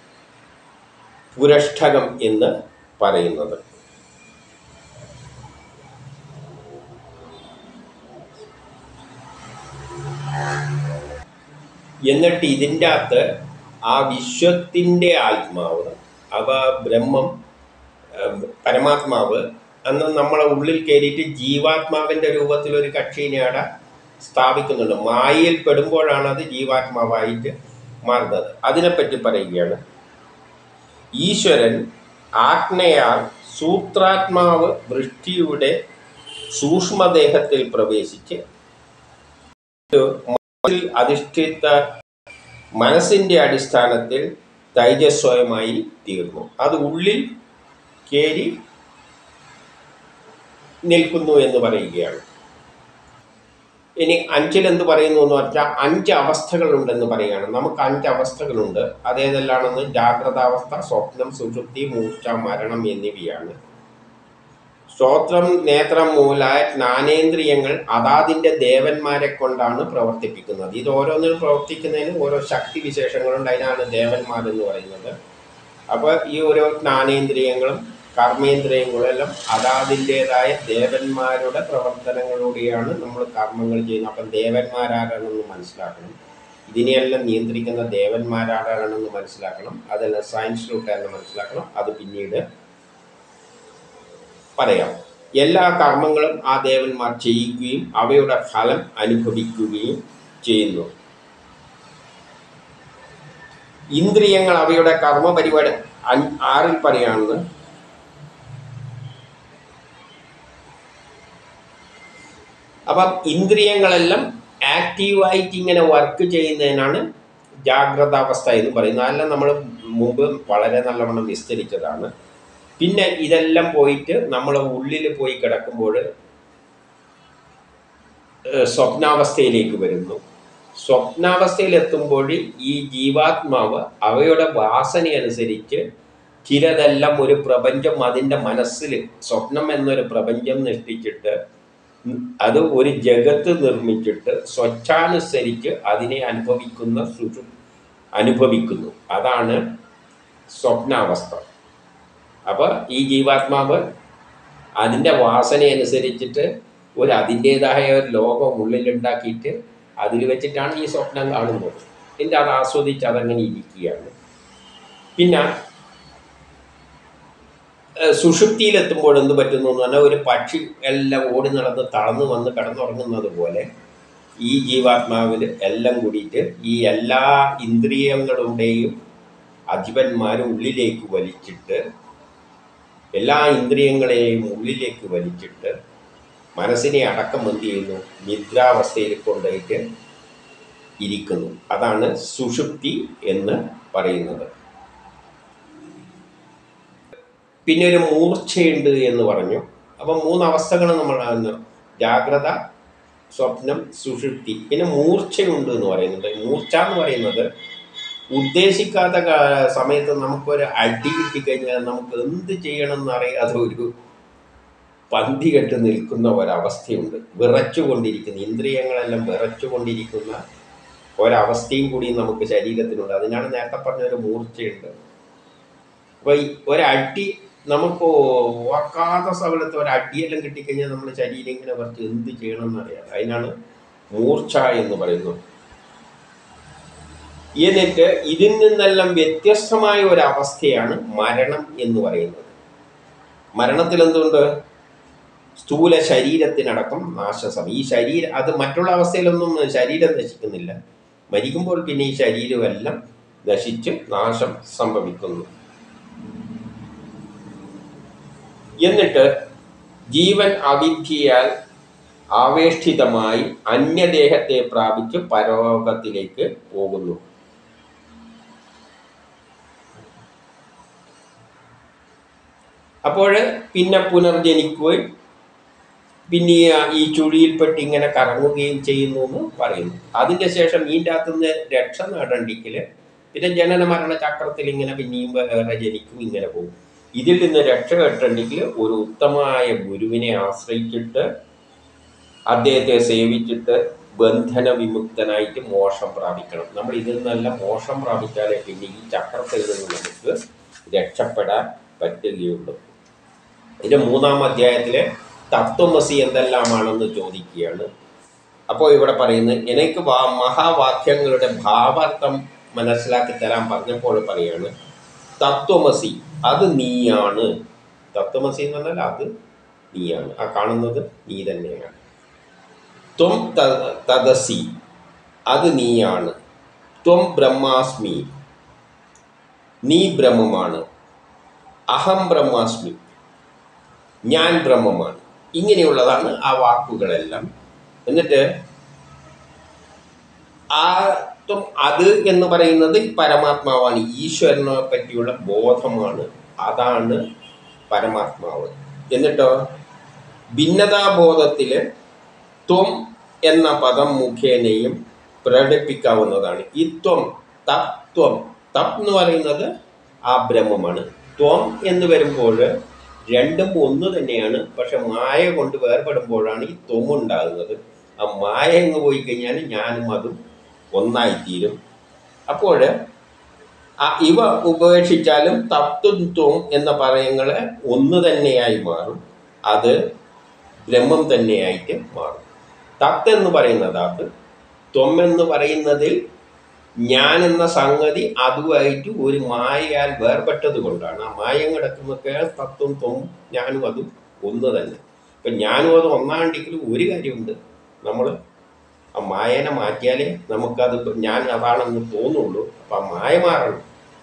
പുരഷ്ടകം എന്ന് പറയുന്നത് എന്നിട്ട് ഇതിൻ്റെ അകത്ത് ആ വിശ്വത്തിൻ്റെ ആത്മാവ് അവ ബ്രഹ്മം ഏഹ്, പരമാത്മാവ് അന്ന് നമ്മളെ ഉള്ളിൽ കയറിയിട്ട് ജീവാത്മാവിൻ്റെ രൂപത്തിൽ ഒരു കക്ഷീനെ അവിടെ സ്ഥാപിക്കുന്നുണ്ട് മായയിൽ പെടുമ്പോഴാണ് അത് ജീവാത്മാവായിട്ട് മാറുന്നത് അതിനെപ്പറ്റി പറയുകയാണ് ഈശ്വരൻ ആജ്ഞയാൽ സൂത്രാത്മാവ് വൃഷ്ടിയുടെ സൂക്ഷ്മദേഹത്തിൽ പ്രവേശിച്ച് മനസ്സിൽ അധിഷ്ഠിത മനസ്സിൻ്റെ അടിസ്ഥാനത്തിൽ തൈജസ്വയമായി തീർന്നു അത് ഉള്ളിൽ കയറി നിൽക്കുന്നു എന്ന് പറയുകയാണ് ഇനി അഞ്ചിൽ എന്ത് പറയുന്നു എന്ന് പറഞ്ഞാൽ അഞ്ച് അവസ്ഥകളുണ്ടെന്ന് പറയുകയാണ് നമുക്ക് അഞ്ച് അവസ്ഥകളുണ്ട് അതേതെല്ലാണെന്ന് ജാഗ്രതാവസ്ഥ സ്വപ്നം സുഷുപ്തി മൂർച്ച മരണം എന്നിവയാണ് ശ്രോത്രം നേത്രം മൂലായ ജ്ഞാനേന്ദ്രിയങ്ങൾ അതാതിൻ്റെ ദേവന്മാരെ കൊണ്ടാണ് പ്രവർത്തിപ്പിക്കുന്നത് ഇത് ഓരോന്നിനും പ്രവർത്തിക്കുന്നതിന് ഓരോ ശക്തി വിശേഷങ്ങളുണ്ട് അതിനാണ് ദേവന്മാരെന്ന് പറയുന്നത് അപ്പോൾ ഈ ഓരോ ജ്ഞാനേന്ദ്രിയങ്ങളും കർമ്മേന്ദ്രിയങ്ങളും എല്ലാം അതാതിൻ്റേതായ ദേവന്മാരുടെ പ്രവർത്തനങ്ങളിലൂടെയാണ് നമ്മൾ കർമ്മങ്ങൾ ചെയ്യുന്നത് അപ്പം ദേവന്മാരാരാണെന്ന് മനസ്സിലാക്കണം ഇതിനെയെല്ലാം നിയന്ത്രിക്കുന്ന ദേവന്മാരാരാണെന്ന് മനസ്സിലാക്കണം അതെല്ലാം സയൻസിലൂടെ തന്നെ മനസ്സിലാക്കണം അത് പിന്നീട് പറയാം എല്ലാ കർമ്മങ്ങളും ആ ദേവന്മാർ ചെയ്യുകയും അവയുടെ ഫലം അനുഭവിക്കുകയും ചെയ്യുന്നു ഇന്ദ്രിയങ്ങൾ അവയുടെ കർമ്മ പരിപാടി അഞ്ച് ആറിൽ പറയുകയാണെന്ന് അപ്പം ഇന്ദ്രിയങ്ങളെല്ലാം ആക്റ്റീവായിട്ട് ഇങ്ങനെ വർക്ക് ചെയ്യുന്നതിനാണ് ജാഗ്രതാവസ്ഥ എന്ന് പറയുന്നത് അതെല്ലാം നമ്മൾ മുമ്പ് വളരെ നല്ലവണ്ണം വിസ്തരിച്ചതാണ് പിന്നെ ഇതെല്ലാം പോയിട്ട് നമ്മളെ ഉള്ളിൽ പോയി കിടക്കുമ്പോൾ ഏഹ് സ്വപ്നാവസ്ഥയിലേക്ക് വരുന്നു സ്വപ്നാവസ്ഥയിൽ എത്തുമ്പോൾ ഈ ജീവാത്മാവ് അവയുടെ വാസനയനുസരിച്ച് ചിലതെല്ലാം ഒരു പ്രപഞ്ചം അതിൻ്റെ മനസ്സിൽ സ്വപ്നം എന്നൊരു പ്രപഞ്ചം സൃഷ്ടിച്ചിട്ട് അത് ഒരു ജഗത്ത് നിർമ്മിച്ചിട്ട് സ്വച്ഛാനുസരിച്ച് അതിനെ അനുഭവിക്കുന്ന സുഷു അനുഭവിക്കുന്നു അതാണ് സ്വപ്നാവസ്ഥ അപ്പോൾ ഈ ജീവാത്മാവ് അതിൻ്റെ വാസനയനുസരിച്ചിട്ട് ഒരു അതിൻ്റേതായ ഒരു ലോകം ഉള്ളിലുണ്ടാക്കിയിട്ട് അതിൽ വെച്ചിട്ടാണ് ഈ സ്വപ്നം കാണുന്നത് എന്നിട്ട് അത് ആസ്വദിച്ച് അതങ്ങനെ ഇരിക്കുകയാണ് പിന്നെ ഏഹ് സുഷുപ്തിയിലെത്തുമ്പോൾ എന്ത് പറ്റുന്നു എന്ന് പറഞ്ഞാൽ ഒരു പക്ഷി എല്ലാം ഓടി നടന്ന് തളർന്ന് വന്ന് കിടന്നുറങ്ങുന്നത് പോലെ ഈ ജീവാത്മാവിൽ എല്ലാം കൂടിയിട്ട് ഈ എല്ലാ ഇന്ദ്രിയങ്ങളുടെയും അധിപന്മാർ ഉള്ളിലേക്ക് വലിച്ചിട്ട് എല്ലാ ഇന്ദ്രിയങ്ങളെയും ഉള്ളിലേക്ക് വലിച്ചിട്ട് മനസ്സിനെ അടക്കം എന്ത് ചെയ്യുന്നു നിദ്രാവസ്ഥയിൽ കൊണ്ടുപോയിട്ട് ഇരിക്കുന്നു അതാണ് സുഷുപ്തി എന്ന് പറയുന്നത് പിന്നെ ഒരു മൂർച്ചയുണ്ട് എന്ന് പറഞ്ഞു അപ്പം മൂന്ന് അവസ്ഥകൾ നമ്മൾ കാണുന്നു ജാഗ്രത സ്വപ്നം സുഷുപ്തി പിന്നെ മൂർച്ചയുണ്ട് എന്ന് പറയുന്നുണ്ട് മൂർച്ച എന്ന് പറയുന്നത് ഉദ്ദേശിക്കാത്ത കാ- സമയത്ത് നമുക്കൊരു അടി കിട്ടിക്കഴിഞ്ഞാൽ നമുക്ക് എന്ത് ചെയ്യണം എന്നറിയാതെ ഒരു പന്തി കെട്ട് നിൽക്കുന്ന ഒരവസ്ഥയുണ്ട് വിറച്ചുകൊണ്ടിരിക്കുന്ന ഇന്ദ്രിയങ്ങളെല്ലാം വിറച്ചുകൊണ്ടിരിക്കുന്ന ഒരവസ്ഥയും കൂടി നമുക്ക് ശരീരത്തിനുണ്ട് അതിനാണ് നേരത്തെ പറഞ്ഞ ഒരു മൂർച്ചയുണ്ട് അപ്പോൾ ഈ ഒരടി നമുക്ക് ഓർക്കാത്ത സ്ഥലത്ത് ഒരടിയെല്ലാം കിട്ടിക്കഴിഞ്ഞാൽ നമ്മുടെ ശരീരം ഇങ്ങനെ കുറച്ച് എന്ത് ചെയ്യണം എന്നറിയാം അതിനാണ് മൂർച്ച എന്ന് പറയുന്നത് എന്നിട്ട് ഇതിൽ നിന്നെല്ലാം വ്യത്യസ്തമായ ഒരു അവസ്ഥയാണ് മരണം എന്ന് പറയുന്നത് മരണത്തിൽ എന്തുണ്ട് സ്ഥൂല ശരീരത്തിനടക്കം നാശസം ഈ ശരീരം അത് മറ്റുള്ള അവസ്ഥയിലൊന്നും ശരീരം നശിക്കുന്നില്ല മരിക്കുമ്പോൾ പിന്നെ ഈ ശരീരമെല്ലാം നശിച്ച് നാശം സംഭവിക്കുന്നു എന്നിട്ട് ജീവൻ അവിദ്യയാൽ ആവേഷ്ടിതമായി അന്യദേഹത്തെ പ്രാപിച്ച് പരലോകത്തിലേക്ക് പോകുന്നു അപ്പോൾ പിന്നെ പുനർജനിക്കുകയും പിന്നെ ഈ- ഈ ചുഴിയിൽപ്പെട്ട് ഇങ്ങനെ കറങ്ങുകയും ചെയ്യുന്നു എന്ന് പറയുന്നു അതിൻ്റെ ശേഷം ഇതിൻ്റെ അകത്തുനിന്ന് രക്ഷ നേടണ്ടെങ്കിൽ പിന്നെ ജനന മരണ ചക്രത്തിൽ ഇങ്ങനെ പിന്നെയും വേറെ ജനിക്കും ഇങ്ങനെ പോകും ഇതിൽ നിന്ന് രക്ഷ കിട്ടണമെങ്കിൽ ഒരു ഉത്തമമായ ഗുരുവിനെ ആശ്രയിച്ചിട്ട് അദ്ദേഹത്തെ സേവിച്ചിട്ട് ബന്ധന വിമുക്തനായിട്ട് മോക്ഷം പ്രാപിക്കണം നമ്മൾ ഇതിൽ നിന്നല്ല മോക്ഷം പ്രാപിച്ചാലേ പിന്നെ ഈ ചക്രത്തിൽ നിന്ന് നമുക്ക് രക്ഷപ്പെടാൻ പറ്റുകയുള്ളൂ ഇതിൻ്റെ മൂന്നാം അധ്യായത്തിലെ തത്വമസി എന്തെല്ലാമാണെന്ന് ചോദിക്കുകയാണ് അപ്പോൾ ഇവിടെ പറയുന്നത് എനിക്ക് വാ മഹാവാക്യങ്ങളുടെ ഭാവാർത്ഥം മനസ്സിലാക്കി തരാൻ പറഞ്ഞപ്പോൾ പറയാണ് തത്വമസി അത് നീയാണ് തത്വമസി എന്ന് പറഞ്ഞാൽ അത് നീയാണ് ആ കാണുന്നത് നീ തന്നെയാണ് ത്വം ത- തദസി അത് നീയാണ് ത്വം ബ്രഹ്മാസ്മി നീ ബ്രഹ്മമാണ് അഹം ബ്രഹ്മാസ്മി ഞാൻ ബ്രഹ്മമാണ് ഇങ്ങനെയുള്ളതാണ് ആ വാക്കുകളെല്ലാം എന്നിട്ട് ആ ത്വം അത് എന്ന് പറയുന്നത് പരമാത്മാവാണ് ഈശ്വരനെ പറ്റിയുള്ള ബോധമാണ് അതാണ് പരമാത്മാവ് എന്നിട്ടോ ഭിന്നതാബോധത്തിൽ ത്വം എന്ന പദം മുഖേനയും പ്രകടിപ്പിക്കാവുന്നതാണ് ഈ ത്വം തത്വം തപ് എന്ന് പറയുന്നത് ആ ബ്രഹ്മമാണ് ത്വം എന്ന് വരുമ്പോൾ രണ്ടും ഒന്ന് തന്നെയാണ് പക്ഷെ മായ കൊണ്ട് വേർപെടുമ്പോഴാണ് ഈ ത്വം ഉണ്ടാകുന്നത് ആ മായ എന്ന് പോയി കഴിഞ്ഞാൽ ഞാനും അതും ഒന്നായിത്തീരും അപ്പോൾ ആ ഇവ ഉപേക്ഷിച്ചാലും തത്വം ത്വം എന്ന പറയങ്ങൾ ഒന്ന് തന്നെയായി മാറും അത് ബ്രഹ്മം തന്നെയായിട്ട് മാറും തത്ത് എന്ന് പറയുന്നത് അത് ത്വം എന്ന് പറയുന്നതിൽ ഞാൻ എന്ന സംഗതി അതുമായിട്ട് ഒരു മായയാൽ വേർപെട്ടത് കൊണ്ടാണ് ആ മായം കിടക്കുന്നൊക്കെ തത്വം ത്വം ഞാനും അതും ഒന്ന് തന്നെ ഇപ്പം ഞാനും അതും ഒന്നാണ്ടെങ്കിലും ഒരു കാര്യമുണ്ട് നമ്മൾ ആ മായനെ മാറ്റിയാലേ നമുക്കത് ഇപ്പം ഞാൻ അതാണെന്ന് തോന്നുള്ളൂ അപ്പം ആ മായ മാറണം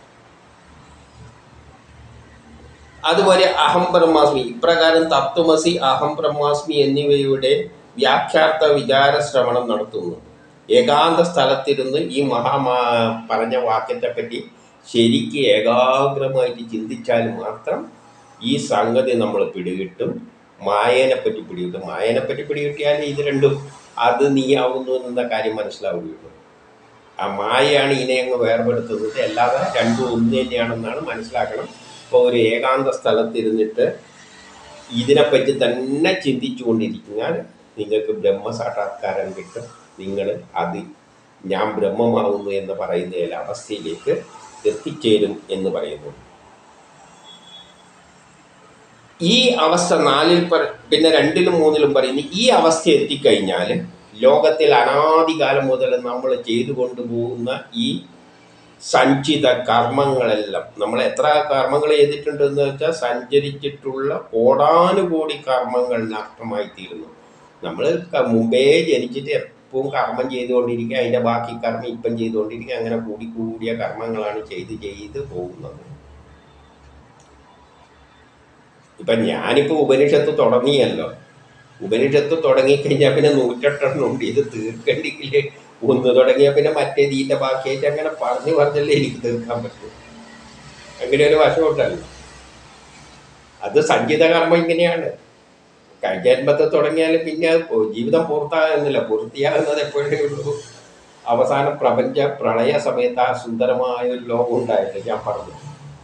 അതുപോലെ അഹം ബ്രഹ്മാസ്മി ഇപ്രകാരം തത്വമസി അഹം ബ്രഹ്മാസ്മി എന്നിവയുടെ വ്യാഖ്യാർത്ഥ വിചാര ശ്രവണം നടത്തുന്നു ഏകാന്ത സ്ഥലത്തിരുന്ന് ഈ മഹാമാ പറഞ്ഞ വാക്യത്തെപ്പറ്റി ശരിക്ക് ഏകാഗ്രമായിട്ട് ചിന്തിച്ചാൽ മാത്രം ഈ സംഗതി നമ്മൾ പിടികിട്ടും മായേനെ പറ്റി പിടികിട്ടും മായേനെ പറ്റി പിടികിട്ടിയാൽ ഇത് രണ്ടും അത് നീയാവുന്നു എന്ന കാര്യം മനസ്സിലാവുകയുള്ളൂ ആ മായയാണ് ഇതിനെ അങ്ങ് വേർപെടുത്തുന്നത് അല്ലാതെ രണ്ടും ഒന്ന് തന്നെയാണെന്നാണ് മനസ്സിലാക്കണം ഇപ്പോൾ ഒരു ഏകാന്ത സ്ഥലത്തിരുന്നിട്ട് ഇതിനെപ്പറ്റി തന്നെ ചിന്തിച്ചു കൊണ്ടിരിക്കുന്നാൽ നിങ്ങൾക്ക് ബ്രഹ്മസാക്ഷാത്കാരം കിട്ടും നിങ്ങൾ അത് ഞാൻ ബ്രഹ്മമാവുന്നു എന്ന് പറയുന്ന അവസ്ഥയിലേക്ക് എത്തിച്ചേരും എന്ന് പറയുന്നു ഈ അവസ്ഥ നാലിൽ പറ പിന്നെ രണ്ടിലും മൂന്നിലും പറയുന്നു ഈ അവസ്ഥ എത്തിക്കഴിഞ്ഞാൽ ലോകത്തിൽ അനാദികാലം മുതൽ നമ്മൾ ചെയ്തു കൊണ്ടുപോകുന്ന ഈ സഞ്ചിത കർമ്മങ്ങളെല്ലാം നമ്മൾ എത്ര കർമ്മങ്ങൾ ചെയ്തിട്ടുണ്ടെന്ന് വെച്ചാൽ സഞ്ചരിച്ചിട്ടുള്ള കോടാനുകോടി കർമ്മങ്ങൾ നഷ്ടമായി തീരുന്നു നമ്മൾ ക- മുമ്പേ ജനിച്ചിട്ട് എപ്പോഴും കർമ്മം ചെയ്തുകൊണ്ടിരിക്കുക അതിൻ്റെ ബാക്കി കർമ്മം ഇപ്പം ചെയ്തുകൊണ്ടിരിക്കുക അങ്ങനെ കൂടി കൂടിയ കർമ്മങ്ങളാണ് ചെയ്ത് ചെയ്ത് പോകുന്നത് ഇപ്പം ഞാനിപ്പോൾ ഉപനിഷത്ത് തുടങ്ങിയല്ലോ ഉപനിഷത്ത് തുടങ്ങിക്കഴിഞ്ഞാൽ പിന്നെ നൂറ്റെട്ടെണ്ണം ഉണ്ട് ഇത് തീർക്കണ്ടെങ്കിൽ ഒന്ന് തുടങ്ങിയാൽ പിന്നെ മറ്റേ തീറ്റ ബാക്കിയായിട്ട് അങ്ങനെ പറഞ്ഞു പറഞ്ഞല്ലേ എനിക്ക് തീർക്കാൻ പറ്റൂ അങ്ങനെ ഒരു വശമുണ്ടല്ലോ അത് സഞ്ചിത കർമ്മം ഇങ്ങനെയാണ് കഴിഞ്ഞ ജന്മത്തെ തുടങ്ങിയാൽ പിന്നെ അത് പോ- ജീവിതം പൂർത്താകുന്നില്ല പൂർത്തിയാകുന്നത് എപ്പോഴേ ഉള്ളൂ അവസാനം പ്രപഞ്ച പ്രളയ സമയത്ത് ആ സുന്ദരമായ ഒരു ലോകം ഉണ്ടായില്ല ഞാൻ പറഞ്ഞു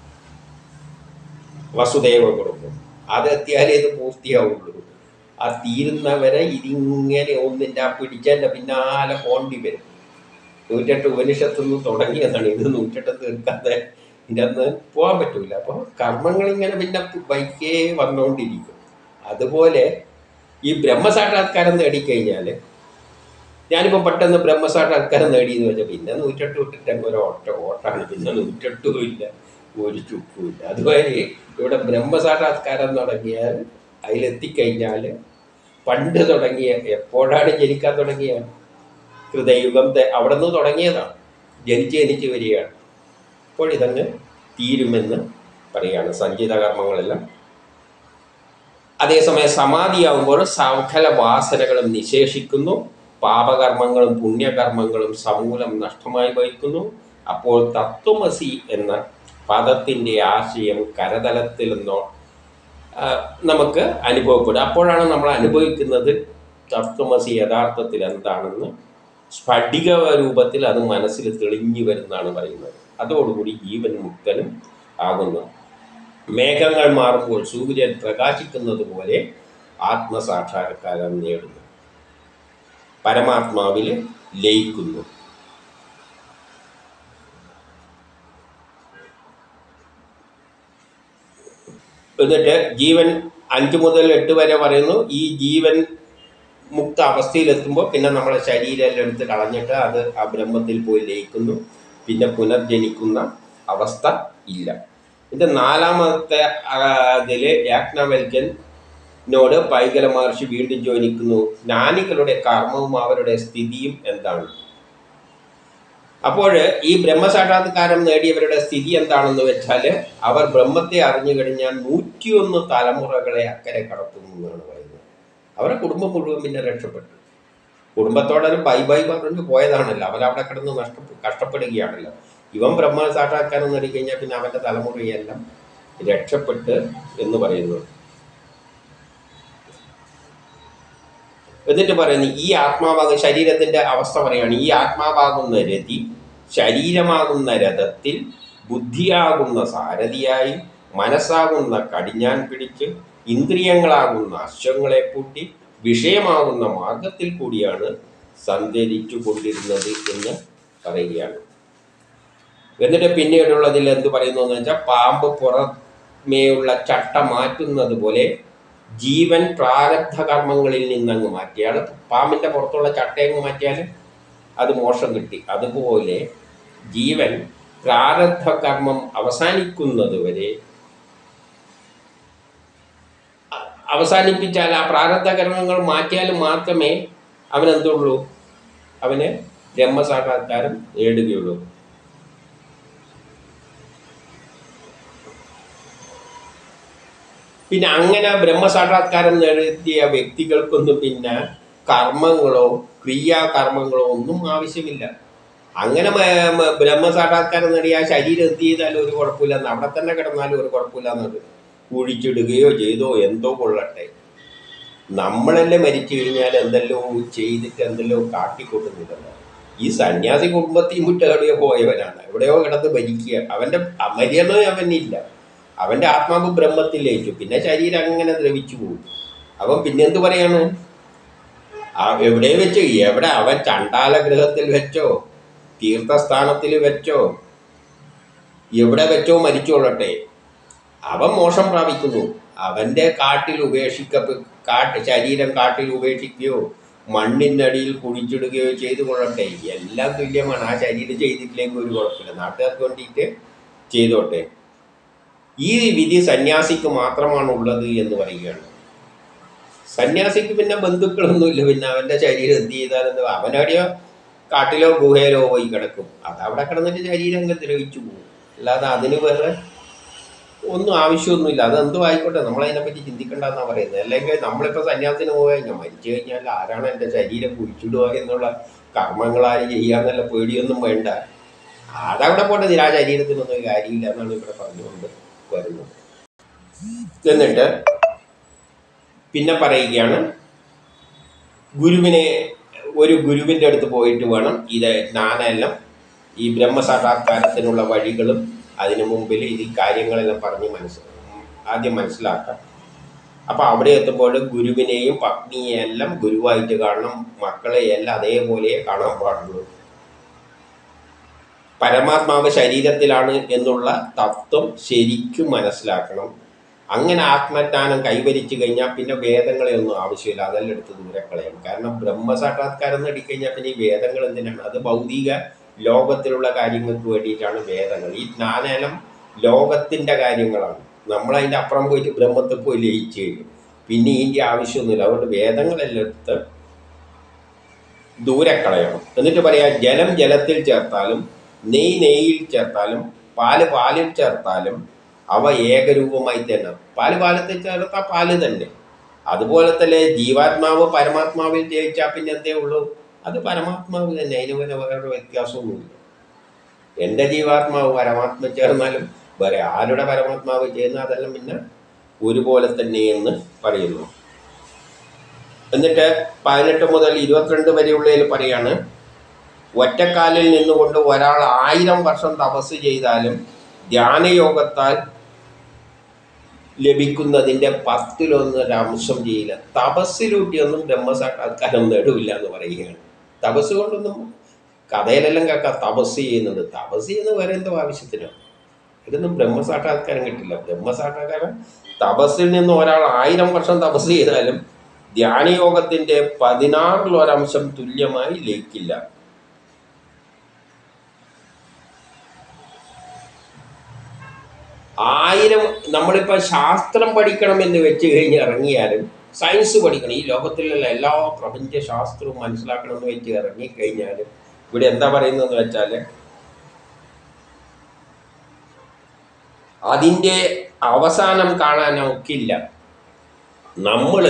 വസുദേവ കുടുംബം അതെത്തിയാലേ ഇത് പൂർത്തിയാവുള്ളൂ ആ തീരുന്നവരെ ഇതിങ്ങനെ ഒന്നിൻ്റെ ആ പിടിച്ചതിൻ്റെ പിന്നാലെ പോണ്ടി വരും നൂറ്റെട്ട് ഉപനിഷത്തു നിന്ന് തുടങ്ങിയതാണ് ഇത് നൂറ്റെട്ട് തീർക്കാതെ ഇതിൻ്റെ അന്ന് പോകാൻ പറ്റൂല അപ്പോൾ കർമ്മങ്ങളിങ്ങനെ പിന്നെ ബൈക്കേ വന്നുകൊണ്ടിരിക്കും അതുപോലെ ഈ ബ്രഹ്മസാക്ഷാത്കാരം നേടിക്കഴിഞ്ഞാൽ ഞാനിപ്പോൾ പെട്ടെന്ന് ബ്രഹ്മസാക്ഷാത്കാരം നേടിയെന്ന് വെച്ചാൽ പിന്നെ നൂറ്റെട്ട് വിട്ടിട്ട് അങ്ങ് ഒരു ഓട്ട ഓട്ടാണ് പിന്നെ നൂറ്റെട്ടും ഇല്ല ഒരു ചുക്കും ഇല്ല അതുപോലെ ഇവിടെ ബ്രഹ്മസാക്ഷാത്കാരം തുടങ്ങിയാൽ അതിലെത്തിക്കഴിഞ്ഞാൽ പണ്ട് തുടങ്ങിയ എപ്പോഴാണ് ജനിക്കാൻ തുടങ്ങിയ ഹൃദയുഗം തെ- അവിടെ നിന്ന് തുടങ്ങിയതാണ് ജനിച്ച് ജനിച്ച് വരികയാണ് അപ്പോൾ ഇതങ്ങ് തീരുമെന്ന് പറയുകയാണ് സഞ്ചിത കർമ്മങ്ങളെല്ലാം അതേസമയം സമാധിയാവുമ്പോൾ സകല വാസനകളും നിശേഷിക്കുന്നു പാപകർമ്മങ്ങളും പുണ്യകർമ്മങ്ങളും സമൂലം നഷ്ടമായി വഹിക്കുന്നു അപ്പോൾ തത്വമസി എന്ന പദത്തിൻ്റെ ആശയം കരതലത്തിൽ നിന്നോ ആ, നമുക്ക് അനുഭവപ്പെടും അപ്പോഴാണ് നമ്മൾ അനുഭവിക്കുന്നത് തത്വമസി യഥാർത്ഥത്തിൽ എന്താണെന്ന് സ്ഫടിക രൂപത്തിൽ അത് മനസ്സിൽ തെളിഞ്ഞു വരുന്നതാണ് പറയുന്നത് അതോടുകൂടി ജീവൻ മുക്തനും ആകുന്നു മേഘങ്ങൾ മാറുമ്പോൾ സൂര്യൻ പ്രകാശിക്കുന്നത് പോലെ ആത്മസാക്ഷാത്കാരം നേടുന്നു പരമാത്മാവിൽ ലയിക്കുന്നു എന്നിട്ട് ജീവൻ അഞ്ച് മുതൽ എട്ട് വരെ പറയുന്നു ഈ ജീവൻ മുക്ത അവസ്ഥയിലെത്തുമ്പോൾ പിന്നെ നമ്മളെ ശരീരം എടുത്ത് കളഞ്ഞിട്ട് അത് ആ ബ്രഹ്മത്തിൽ പോയി ലയിക്കുന്നു പിന്നെ പുനർജനിക്കുന്ന അവസ്ഥ ഇല്ല ഇത് നാലാമത്തെ ഇതിൽ യാജ്ഞവൽക്കനോട് പൈകല മഹർഷി വീണ്ടും ചോദിക്കുന്നു ജ്ഞാനികളുടെ കർമ്മവും അവരുടെ സ്ഥിതിയും എന്താണ് അപ്പോൾ ഈ ബ്രഹ്മസാക്ഷാത്കാരം നേടിയവരുടെ സ്ഥിതി എന്താണെന്ന് വെച്ചാൽ അവർ ബ്രഹ്മത്തെ അറിഞ്ഞു കഴിഞ്ഞാൽ നൂറ്റിയൊന്ന് തലമുറകളെ അക്കരെ കടത്തുന്നു എന്നാണ് പറയുന്നത് അവരുടെ കുടുംബം മുഴുവൻ പിന്നെ രക്ഷപ്പെട്ടു കുടുംബത്തോടെ ബൈ ബൈ പറഞ്ഞു പോയതാണല്ലോ അവരവിടെ കിടന്ന് നഷ്ട കഷ്ടപ്പെടുകയാണല്ലോ ഇവൻ ബ്രഹ്മ സാക്ഷാത്കാരം നേടി കഴിഞ്ഞാൽ പിന്നെ അവൻ്റെ തലമുറയെല്ലാം രക്ഷപ്പെട്ട് എന്ന് പറയുന്നു എന്നിട്ട് പറയുന്നു ഈ ആത്മാവാകുന്ന ശരീരത്തിന്റെ അവസ്ഥ പറയാണ് ഈ ആത്മാവാകുന്ന രതി ശരീരമാകുന്ന രഥത്തിൽ ബുദ്ധിയാകുന്ന സാരഥിയായി മനസ്സാകുന്ന കടിഞ്ഞാൻ പിടിച്ച് ഇന്ദ്രിയങ്ങളാകുന്ന അശ്വങ്ങളെ പൂട്ടി വിഷയമാകുന്ന മാർഗത്തിൽ കൂടിയാണ് സഞ്ചരിച്ചു കൊണ്ടിരുന്നത് എന്ന് പറയുകയാണ് എന്നിട്ട് പിന്നീടുള്ളതിൽ എന്ത് പറയുന്നു എന്ന് വെച്ചാൽ പാമ്പ് പുറമേയുള്ള ചട്ട മാറ്റുന്നത് പോലെ ജീവൻ പ്രാരബ്ധ കർമ്മങ്ങളിൽ നിന്നങ്ങ് മാറ്റിയാൽ പാമ്പിൻ്റെ പുറത്തുള്ള ചട്ടയങ്ങ് മാറ്റിയാൽ അത് മോശം കിട്ടി അതുപോലെ ജീവൻ പ്രാരബ്ധ കർമ്മം അവസാനിക്കുന്നത് വരെ അവസാനിപ്പിച്ചാൽ ആ പ്രാരബ്ധ കർമ്മങ്ങൾ മാറ്റിയാൽ മാത്രമേ അവനെന്തുള്ളൂ അവന് ബ്രഹ്മസാക്ഷാത്കാരം നേടുകയുള്ളൂ പിന്നെ അങ്ങനെ ബ്രഹ്മസാക്ഷാത്കാരം നടത്തിയ വ്യക്തികൾക്കൊന്നും പിന്നെ കർമ്മങ്ങളോ ക്രിയാകർമ്മങ്ങളോ ഒന്നും ആവശ്യമില്ല അങ്ങനെ മ- മ- ബ്രഹ്മസാക്ഷാത്കാരം നേടിയ ആ ശരീരം എന്ത് ചെയ്താലും ഒരു കുഴപ്പമില്ലെന്ന് അവിടെ തന്നെ കിടന്നാലും ഒരു കുഴപ്പമില്ലെന്നത് കുഴിച്ചിടുകയോ ചെയ്തോ എന്തോ കൊള്ളട്ടെ നമ്മളല്ലേ മരിച്ചു കഴിഞ്ഞാൽ എന്തെല്ലോ ചെയ്തിട്ട് എന്തെല്ലോ കാട്ടിക്കൂട്ടുന്നില്ലല്ലോ ഈ സന്യാസി കുടുംബത്തിൽ വിട്ട് എവിടെയോ പോയവനാണ് എവിടെയോ കിടന്ന് ഭരിക്കുക അവൻ്റെ അമര്യാദ അവനില്ല അവൻ്റെ ആത്മാവ് ബ്രഹ്മത്തിൽ ലയിച്ചു പിന്നെ ശരീരം അങ്ങനെ ദ്രവിച്ചു പോകും അവൻ പിന്നെ എന്ത് പറയാണ് ആ എവിടെ വെച്ച് എവിടെ അവൻ ചണ്ടാല ഗൃഹത്തിൽ വെച്ചോ തീർത്ഥസ്ഥാനത്തിൽ വെച്ചോ എവിടെ വെച്ചോ മരിച്ചോളട്ടെ അവൻ മോശം പ്രാപിക്കുന്നു അവൻ്റെ കാട്ടിൽ ഉപേക്ഷിക്ക കാട്ട് ശരീരം കാട്ടിൽ ഉപേക്ഷിക്കുകയോ മണ്ണിനടിയിൽ കുഴിച്ചിടുകയോ ചെയ്തു കൊള്ളട്ടെ എല്ലാം തുല്യമാണ് ആ ശരീരം ചെയ്തിട്ടില്ലെങ്കിൽ ഒരു കുഴപ്പമില്ല നാട്ടുകാർക്ക് വേണ്ടിയിട്ട് ചെയ്തോട്ടെ ഈ വിധി സന്യാസിക്ക് മാത്രമാണ് ഉള്ളത് എന്ന് പറയുകയാണ് സന്യാസിക്ക് പിന്നെ ബന്ധുക്കളൊന്നുമില്ല പിന്നെ അവൻ്റെ ശരീരം എന്ത് ചെയ്താലെന്ന് അവനവിടെയോ കാട്ടിലോ ഗുഹയിലോ പോയി കിടക്കും അത് അവിടെ കിടന്നിട്ട് ശരീരം അങ്ങ് ദ്രവിച്ചു പോകും അല്ലാതെ അതിന് വേറെ ഒന്നും ആവശ്യമൊന്നുമില്ല അതെന്തോ ആയിക്കോട്ടെ നമ്മളതിനെപ്പറ്റി ചിന്തിക്കേണ്ടെന്നാണ് പറയുന്നത് അല്ലെങ്കിൽ നമ്മളിപ്പോൾ സന്യാസത്തിന് പോയി കഴിഞ്ഞാൽ മരിച്ചു കഴിഞ്ഞാൽ ആരാണ് എൻ്റെ ശരീരം കുഴിച്ചിടുക എന്നുള്ള കർമ്മങ്ങളാരും ചെയ്യാന്നുള്ള പേടിയൊന്നും വേണ്ട അതവിടെ പോട്ടെ ആ ശരീരത്തിനൊന്നും കാര്യമില്ല എന്നാണ് ഇവിടെ പറഞ്ഞുകൊണ്ട് വരുന്നത് എന്നിട്ട് പിന്നെ പറയുകയാണ് ഗുരുവിനെ ഒരു ഗുരുവിൻ്റെ അടുത്ത് പോയിട്ട് വേണം ഇത് ജ്ഞാനെല്ലാം ഈ ബ്രഹ്മസാക്ഷാത്കാരത്തിനുള്ള വഴികളും അതിനു മുമ്പിൽ ഇത് ഈ കാര്യങ്ങളെല്ലാം പറഞ്ഞ് മനസ്സ് ആദ്യം മനസ്സിലാക്കാം അപ്പോൾ അവിടെ എത്തുമ്പോൾ ഗുരുവിനെയും പത്നിയെല്ലാം ഗുരുവായിട്ട് കാണണം മക്കളെയെല്ലാം അതേപോലെ കാണാൻ പാടുള്ളൂ പരമാത്മാവ് ശരീരത്തിലാണ് എന്നുള്ള തത്വം ശരിക്കും മനസ്സിലാക്കണം അങ്ങനെ ആത്മജ്ഞാനം കൈവരിച്ചു കഴിഞ്ഞാൽ പിന്നെ വേദങ്ങളെ ഒന്നും ആവശ്യമില്ല അതെല്ലാം എടുത്ത് ദൂരെ കളയാം കാരണം ബ്രഹ്മസാക്ഷാത്കാരം നേടിക്കഴിഞ്ഞാൽ പിന്നെ ഈ വേദങ്ങൾ എന്തിനാണ് അത് ഭൗതിക ലോകത്തിലുള്ള കാര്യങ്ങൾക്ക് വേണ്ടിയിട്ടാണ് വേദങ്ങൾ ഈ ജ്ഞാനം ലോകത്തിൻ്റെ കാര്യങ്ങളാണ് നമ്മളതിൻ്റെ അപ്പുറം പോയിട്ട് ബ്രഹ്മത്തിൽ പോയി ലയിച്ച് കഴിയും പിന്നെ ഇതിൻ്റെ ആവശ്യമൊന്നുമില്ല അതുകൊണ്ട് വേദങ്ങളെല്ലാം എടുത്ത് ദൂരെ കളയണം എന്നിട്ട് പറയാം ജലം ജലത്തിൽ ചേർത്താലും നെയ് നെയ്യിൽ ചേർത്താലും പാല് പാലിൽ ചേർത്താലും അവ ഏകരൂപമായി തന്നെ പാല് പാലത്തിൽ ചേർത്താൽ പാല് തന്നെ അതുപോലെ തന്നെ ജീവാത്മാവ് പരമാത്മാവിൽ ജയിച്ചാൽ പിന്നെ എന്തേ ഉള്ളൂ അത് പരമാത്മാവ് തന്നെ അതിന് വരെ വേറെ വ്യത്യാസമൊന്നുമില്ല എൻ്റെ ജീവാത്മാവ് പരമാത്മ ചേർന്നാലും വേറെ ആരുടെ പരമാത്മാവ് ചെയ്യുന്ന അതെല്ലാം പിന്നെ ഒരുപോലെ തന്നെ എന്ന് പറയുന്നു എന്നിട്ട് പതിനെട്ട് മുതൽ ഇരുപത്തിരണ്ട് വരെയുള്ളതിൽ പറയാണ് ഒറ്റക്കാലിൽ നിന്നുകൊണ്ട് ഒരാൾ ആയിരം വർഷം തപസ് ചെയ്താലും ധ്യാനയോഗത്താൽ ലഭിക്കുന്നതിൻ്റെ പത്തിലൊന്നൊരംശം ചെയ്യില്ല തപസ്സിലൂട്ടിയൊന്നും ബ്രഹ്മസാക്ഷാത്കാരം നേടില്ല എന്ന് പറയുകയാണ് തപസ് കൊണ്ടൊന്നും കഥയിലെല്ലാം കേൾക്കാം തപസ് ചെയ്യുന്നുണ്ട് തപസ് ചെയ്യുന്നത് വേറെ എന്തോ ആവശ്യത്തിനാണ് ഇതൊന്നും ബ്രഹ്മസാക്ഷാത്കാരം കിട്ടില്ല ബ്രഹ്മസാക്ഷാത്കാരം തപസ്സിൽ നിന്ന് ഒരാൾ ആയിരം വർഷം തപസ് ചെയ്താലും ധ്യാനയോഗത്തിൻ്റെ പതിനാറിലൊരംശം തുല്യമായി ലയിക്കില്ല ആയിരം നമ്മളിപ്പോൾ ശാസ്ത്രം പഠിക്കണം എന്ന് വെച്ച് കഴിഞ്ഞ് ഇറങ്ങിയാലും സയൻസ് പഠിക്കണം ഈ ലോകത്തിലുള്ള എല്ലാ പ്രപഞ്ച ശാസ്ത്രവും മനസ്സിലാക്കണം എന്ന് വെച്ച് ഇറങ്ങിക്കഴിഞ്ഞാലും ഇവിടെ എന്താ പറയുന്നതെന്ന് വെച്ചാൽ അതിൻ്റെ അവസാനം കാണാൻ ഒക്കില്ല നമ്മൾ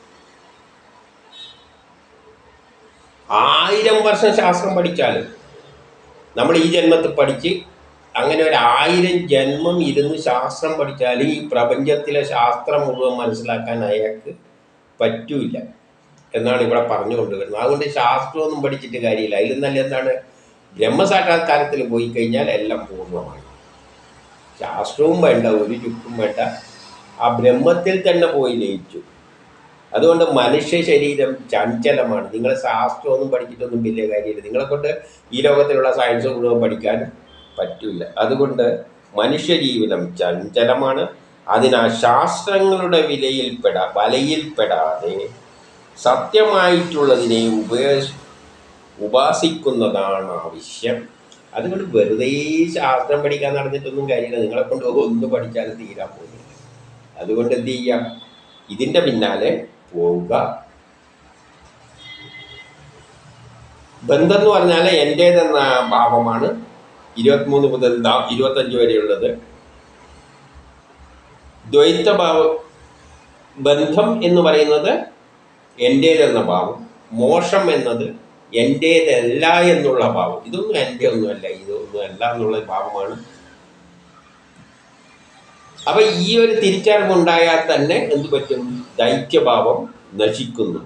ആയിരം വർഷം ശാസ്ത്രം പഠിച്ചാലും നമ്മൾ ഈ ജന്മത്തിൽ പഠിച്ച് അങ്ങനെ ഒരു ആയിരം ജന്മം ഇരുന്ന് ശാസ്ത്രം പഠിച്ചാൽ ഈ പ്രപഞ്ചത്തിലെ ശാസ്ത്രം മുഴുവൻ മനസ്സിലാക്കാൻ അയാൾക്ക് പറ്റൂല എന്നാണ് ഇവിടെ പറഞ്ഞു കൊണ്ടുവരുന്നത് അതുകൊണ്ട് ശാസ്ത്രമൊന്നും പഠിച്ചിട്ട് കാര്യമില്ല അതിൽ നല്ല എന്താണ് ബ്രഹ്മസാക്ഷാത്കാരത്തിൽ പോയി കഴിഞ്ഞാൽ എല്ലാം പൂർണ്ണമായി ശാസ്ത്രവും വേണ്ട ഒരു ചുക്കും വേണ്ട ആ ബ്രഹ്മത്തിൽ തന്നെ പോയി ലയിച്ചു അതുകൊണ്ട് മനുഷ്യ ശരീരം ചഞ്ചലമാണ് നിങ്ങൾ ശാസ്ത്രമൊന്നും പഠിച്ചിട്ടൊന്നും വലിയ കാര്യമില്ല നിങ്ങളെ കൊണ്ട് ഈ ലോകത്തിലുള്ള സയൻസ് മുഴുവൻ പഠിക്കാൻ പറ്റില്ല അതുകൊണ്ട് മനുഷ്യ ജീവിതം ചഞ്ചലമാണ് അതിനാ ശാസ്ത്രങ്ങളുടെ വിലയിൽപ്പെടാ വലയിൽപ്പെടാതെ സത്യമായിട്ടുള്ളതിനെ ഉപേക്ഷ ഉപാസിക്കുന്നതാണ് ആവശ്യം അതുകൊണ്ട് വെറുതെ ശാസ്ത്രം പഠിക്കാൻ നടന്നിട്ടൊന്നും കാര്യമില്ല നിങ്ങളെ കൊണ്ട് ഒന്ന് പഠിച്ചാലും തീരാൻ പോകുന്നില്ല അതുകൊണ്ട് എന്ത് ചെയ്യാം ഇതിൻ്റെ പിന്നാലെ പോവുക ബന്ധം എന്ന് പറഞ്ഞാൽ എൻ്റേതെന്ന ഭാവമാണ് ഇരുപത്തിമൂന്ന് മുതൽ ദാ- ഇരുപത്തഞ്ച് വരെയുള്ളത് ദ്വൈത ഭാവ ബന്ധം എന്ന് പറയുന്നത് എൻ്റേതെന്ന ഭാവം മോശം എന്നത് എൻ്റേതല്ല എന്നുള്ള ഭാവം ഇതൊന്നും എൻ്റെ ഒന്നുമല്ല ഇതൊന്നും അല്ല എന്നുള്ള ഭാവമാണ് അപ്പൊ ഈ ഒരു തിരിച്ചറിവുണ്ടായാൽ തന്നെ എന്ത് പറ്റും ദൈത്യഭാവം നശിക്കുന്നു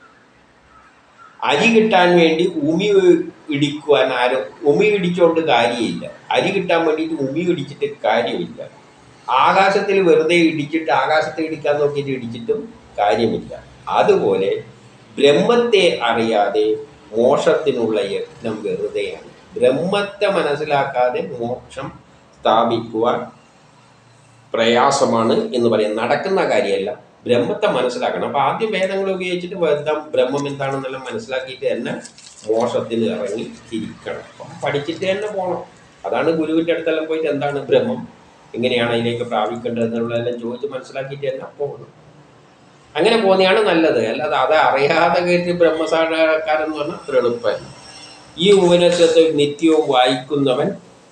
അരി കിട്ടാൻ വേണ്ടി ഉമി ഇടിക്കുവാൻ ആരും ഉമി ഇടിച്ചുകൊണ്ട് കാര്യമില്ല അരി കിട്ടാൻ വേണ്ടിയിട്ട് ഉമി ഇടിച്ചിട്ട് കാര്യമില്ല ആകാശത്തിൽ വെറുതെ ഇടിച്ചിട്ട് ആകാശത്തെ ഇടിക്കാൻ നോക്കിയിട്ട് ഇടിച്ചിട്ടും കാര്യമില്ല അതുപോലെ ബ്രഹ്മത്തെ അറിയാതെ മോക്ഷത്തിനുള്ള യത്നം വെറുതെയാണ് ബ്രഹ്മത്തെ മനസ്സിലാക്കാതെ മോക്ഷം സ്ഥാപിക്കുവാൻ പ്രയാസമാണ് എന്ന് പറയും നടക്കുന്ന കാര്യമല്ല ബ്രഹ്മത്തെ മനസ്സിലാക്കണം അപ്പം ആദ്യം വേദങ്ങൾ ഉപയോഗിച്ചിട്ട് ബന്ധം ബ്രഹ്മം എന്താണെന്നെല്ലാം മനസ്സിലാക്കിയിട്ട് തന്നെ മോക്ഷത്തിന് ഇറങ്ങി തിരിക്കണം അപ്പം പഠിച്ചിട്ട് തന്നെ പോകണം അതാണ് ഗുരുവിൻ്റെ അടുത്തെല്ലാം പോയിട്ട് എന്താണ് ബ്രഹ്മം എങ്ങനെയാണ് അതിലേക്ക് പ്രാപിക്കേണ്ടത് എന്നുള്ളതെല്ലാം ചോദിച്ച് മനസ്സിലാക്കിയിട്ട് തന്നെ പോകണം അങ്ങനെ പോകുന്നതാണ് നല്ലത് അല്ലാതെ അത് അറിയാതെ കയറ്റി ബ്രഹ്മസാക്ഷാത്കാരം എന്ന് പറഞ്ഞാൽ അത്ര എളുപ്പമല്ല ഈ ഉപനിഷത്ത് നിത്യവും വായിക്കുന്നവൻ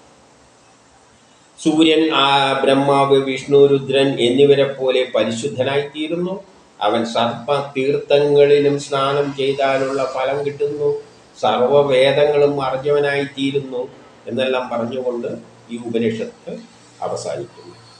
സൂര്യൻ ആ ബ്രഹ്മാവ് വിഷ്ണു രുദ്രൻ എന്നിവരെ പോലെ പരിശുദ്ധനായിത്തീരുന്നു അവൻ സർപ്പ തീർത്ഥങ്ങളിലും സ്നാനം ചെയ്താലുള്ള ഫലം കിട്ടുന്നു സർവവേദങ്ങളും അറിഞ്ഞവനായിത്തീരുന്നു എന്നെല്ലാം പറഞ്ഞുകൊണ്ട് ഈ ഉപനിഷത്ത് അവസാനിക്കുന്നു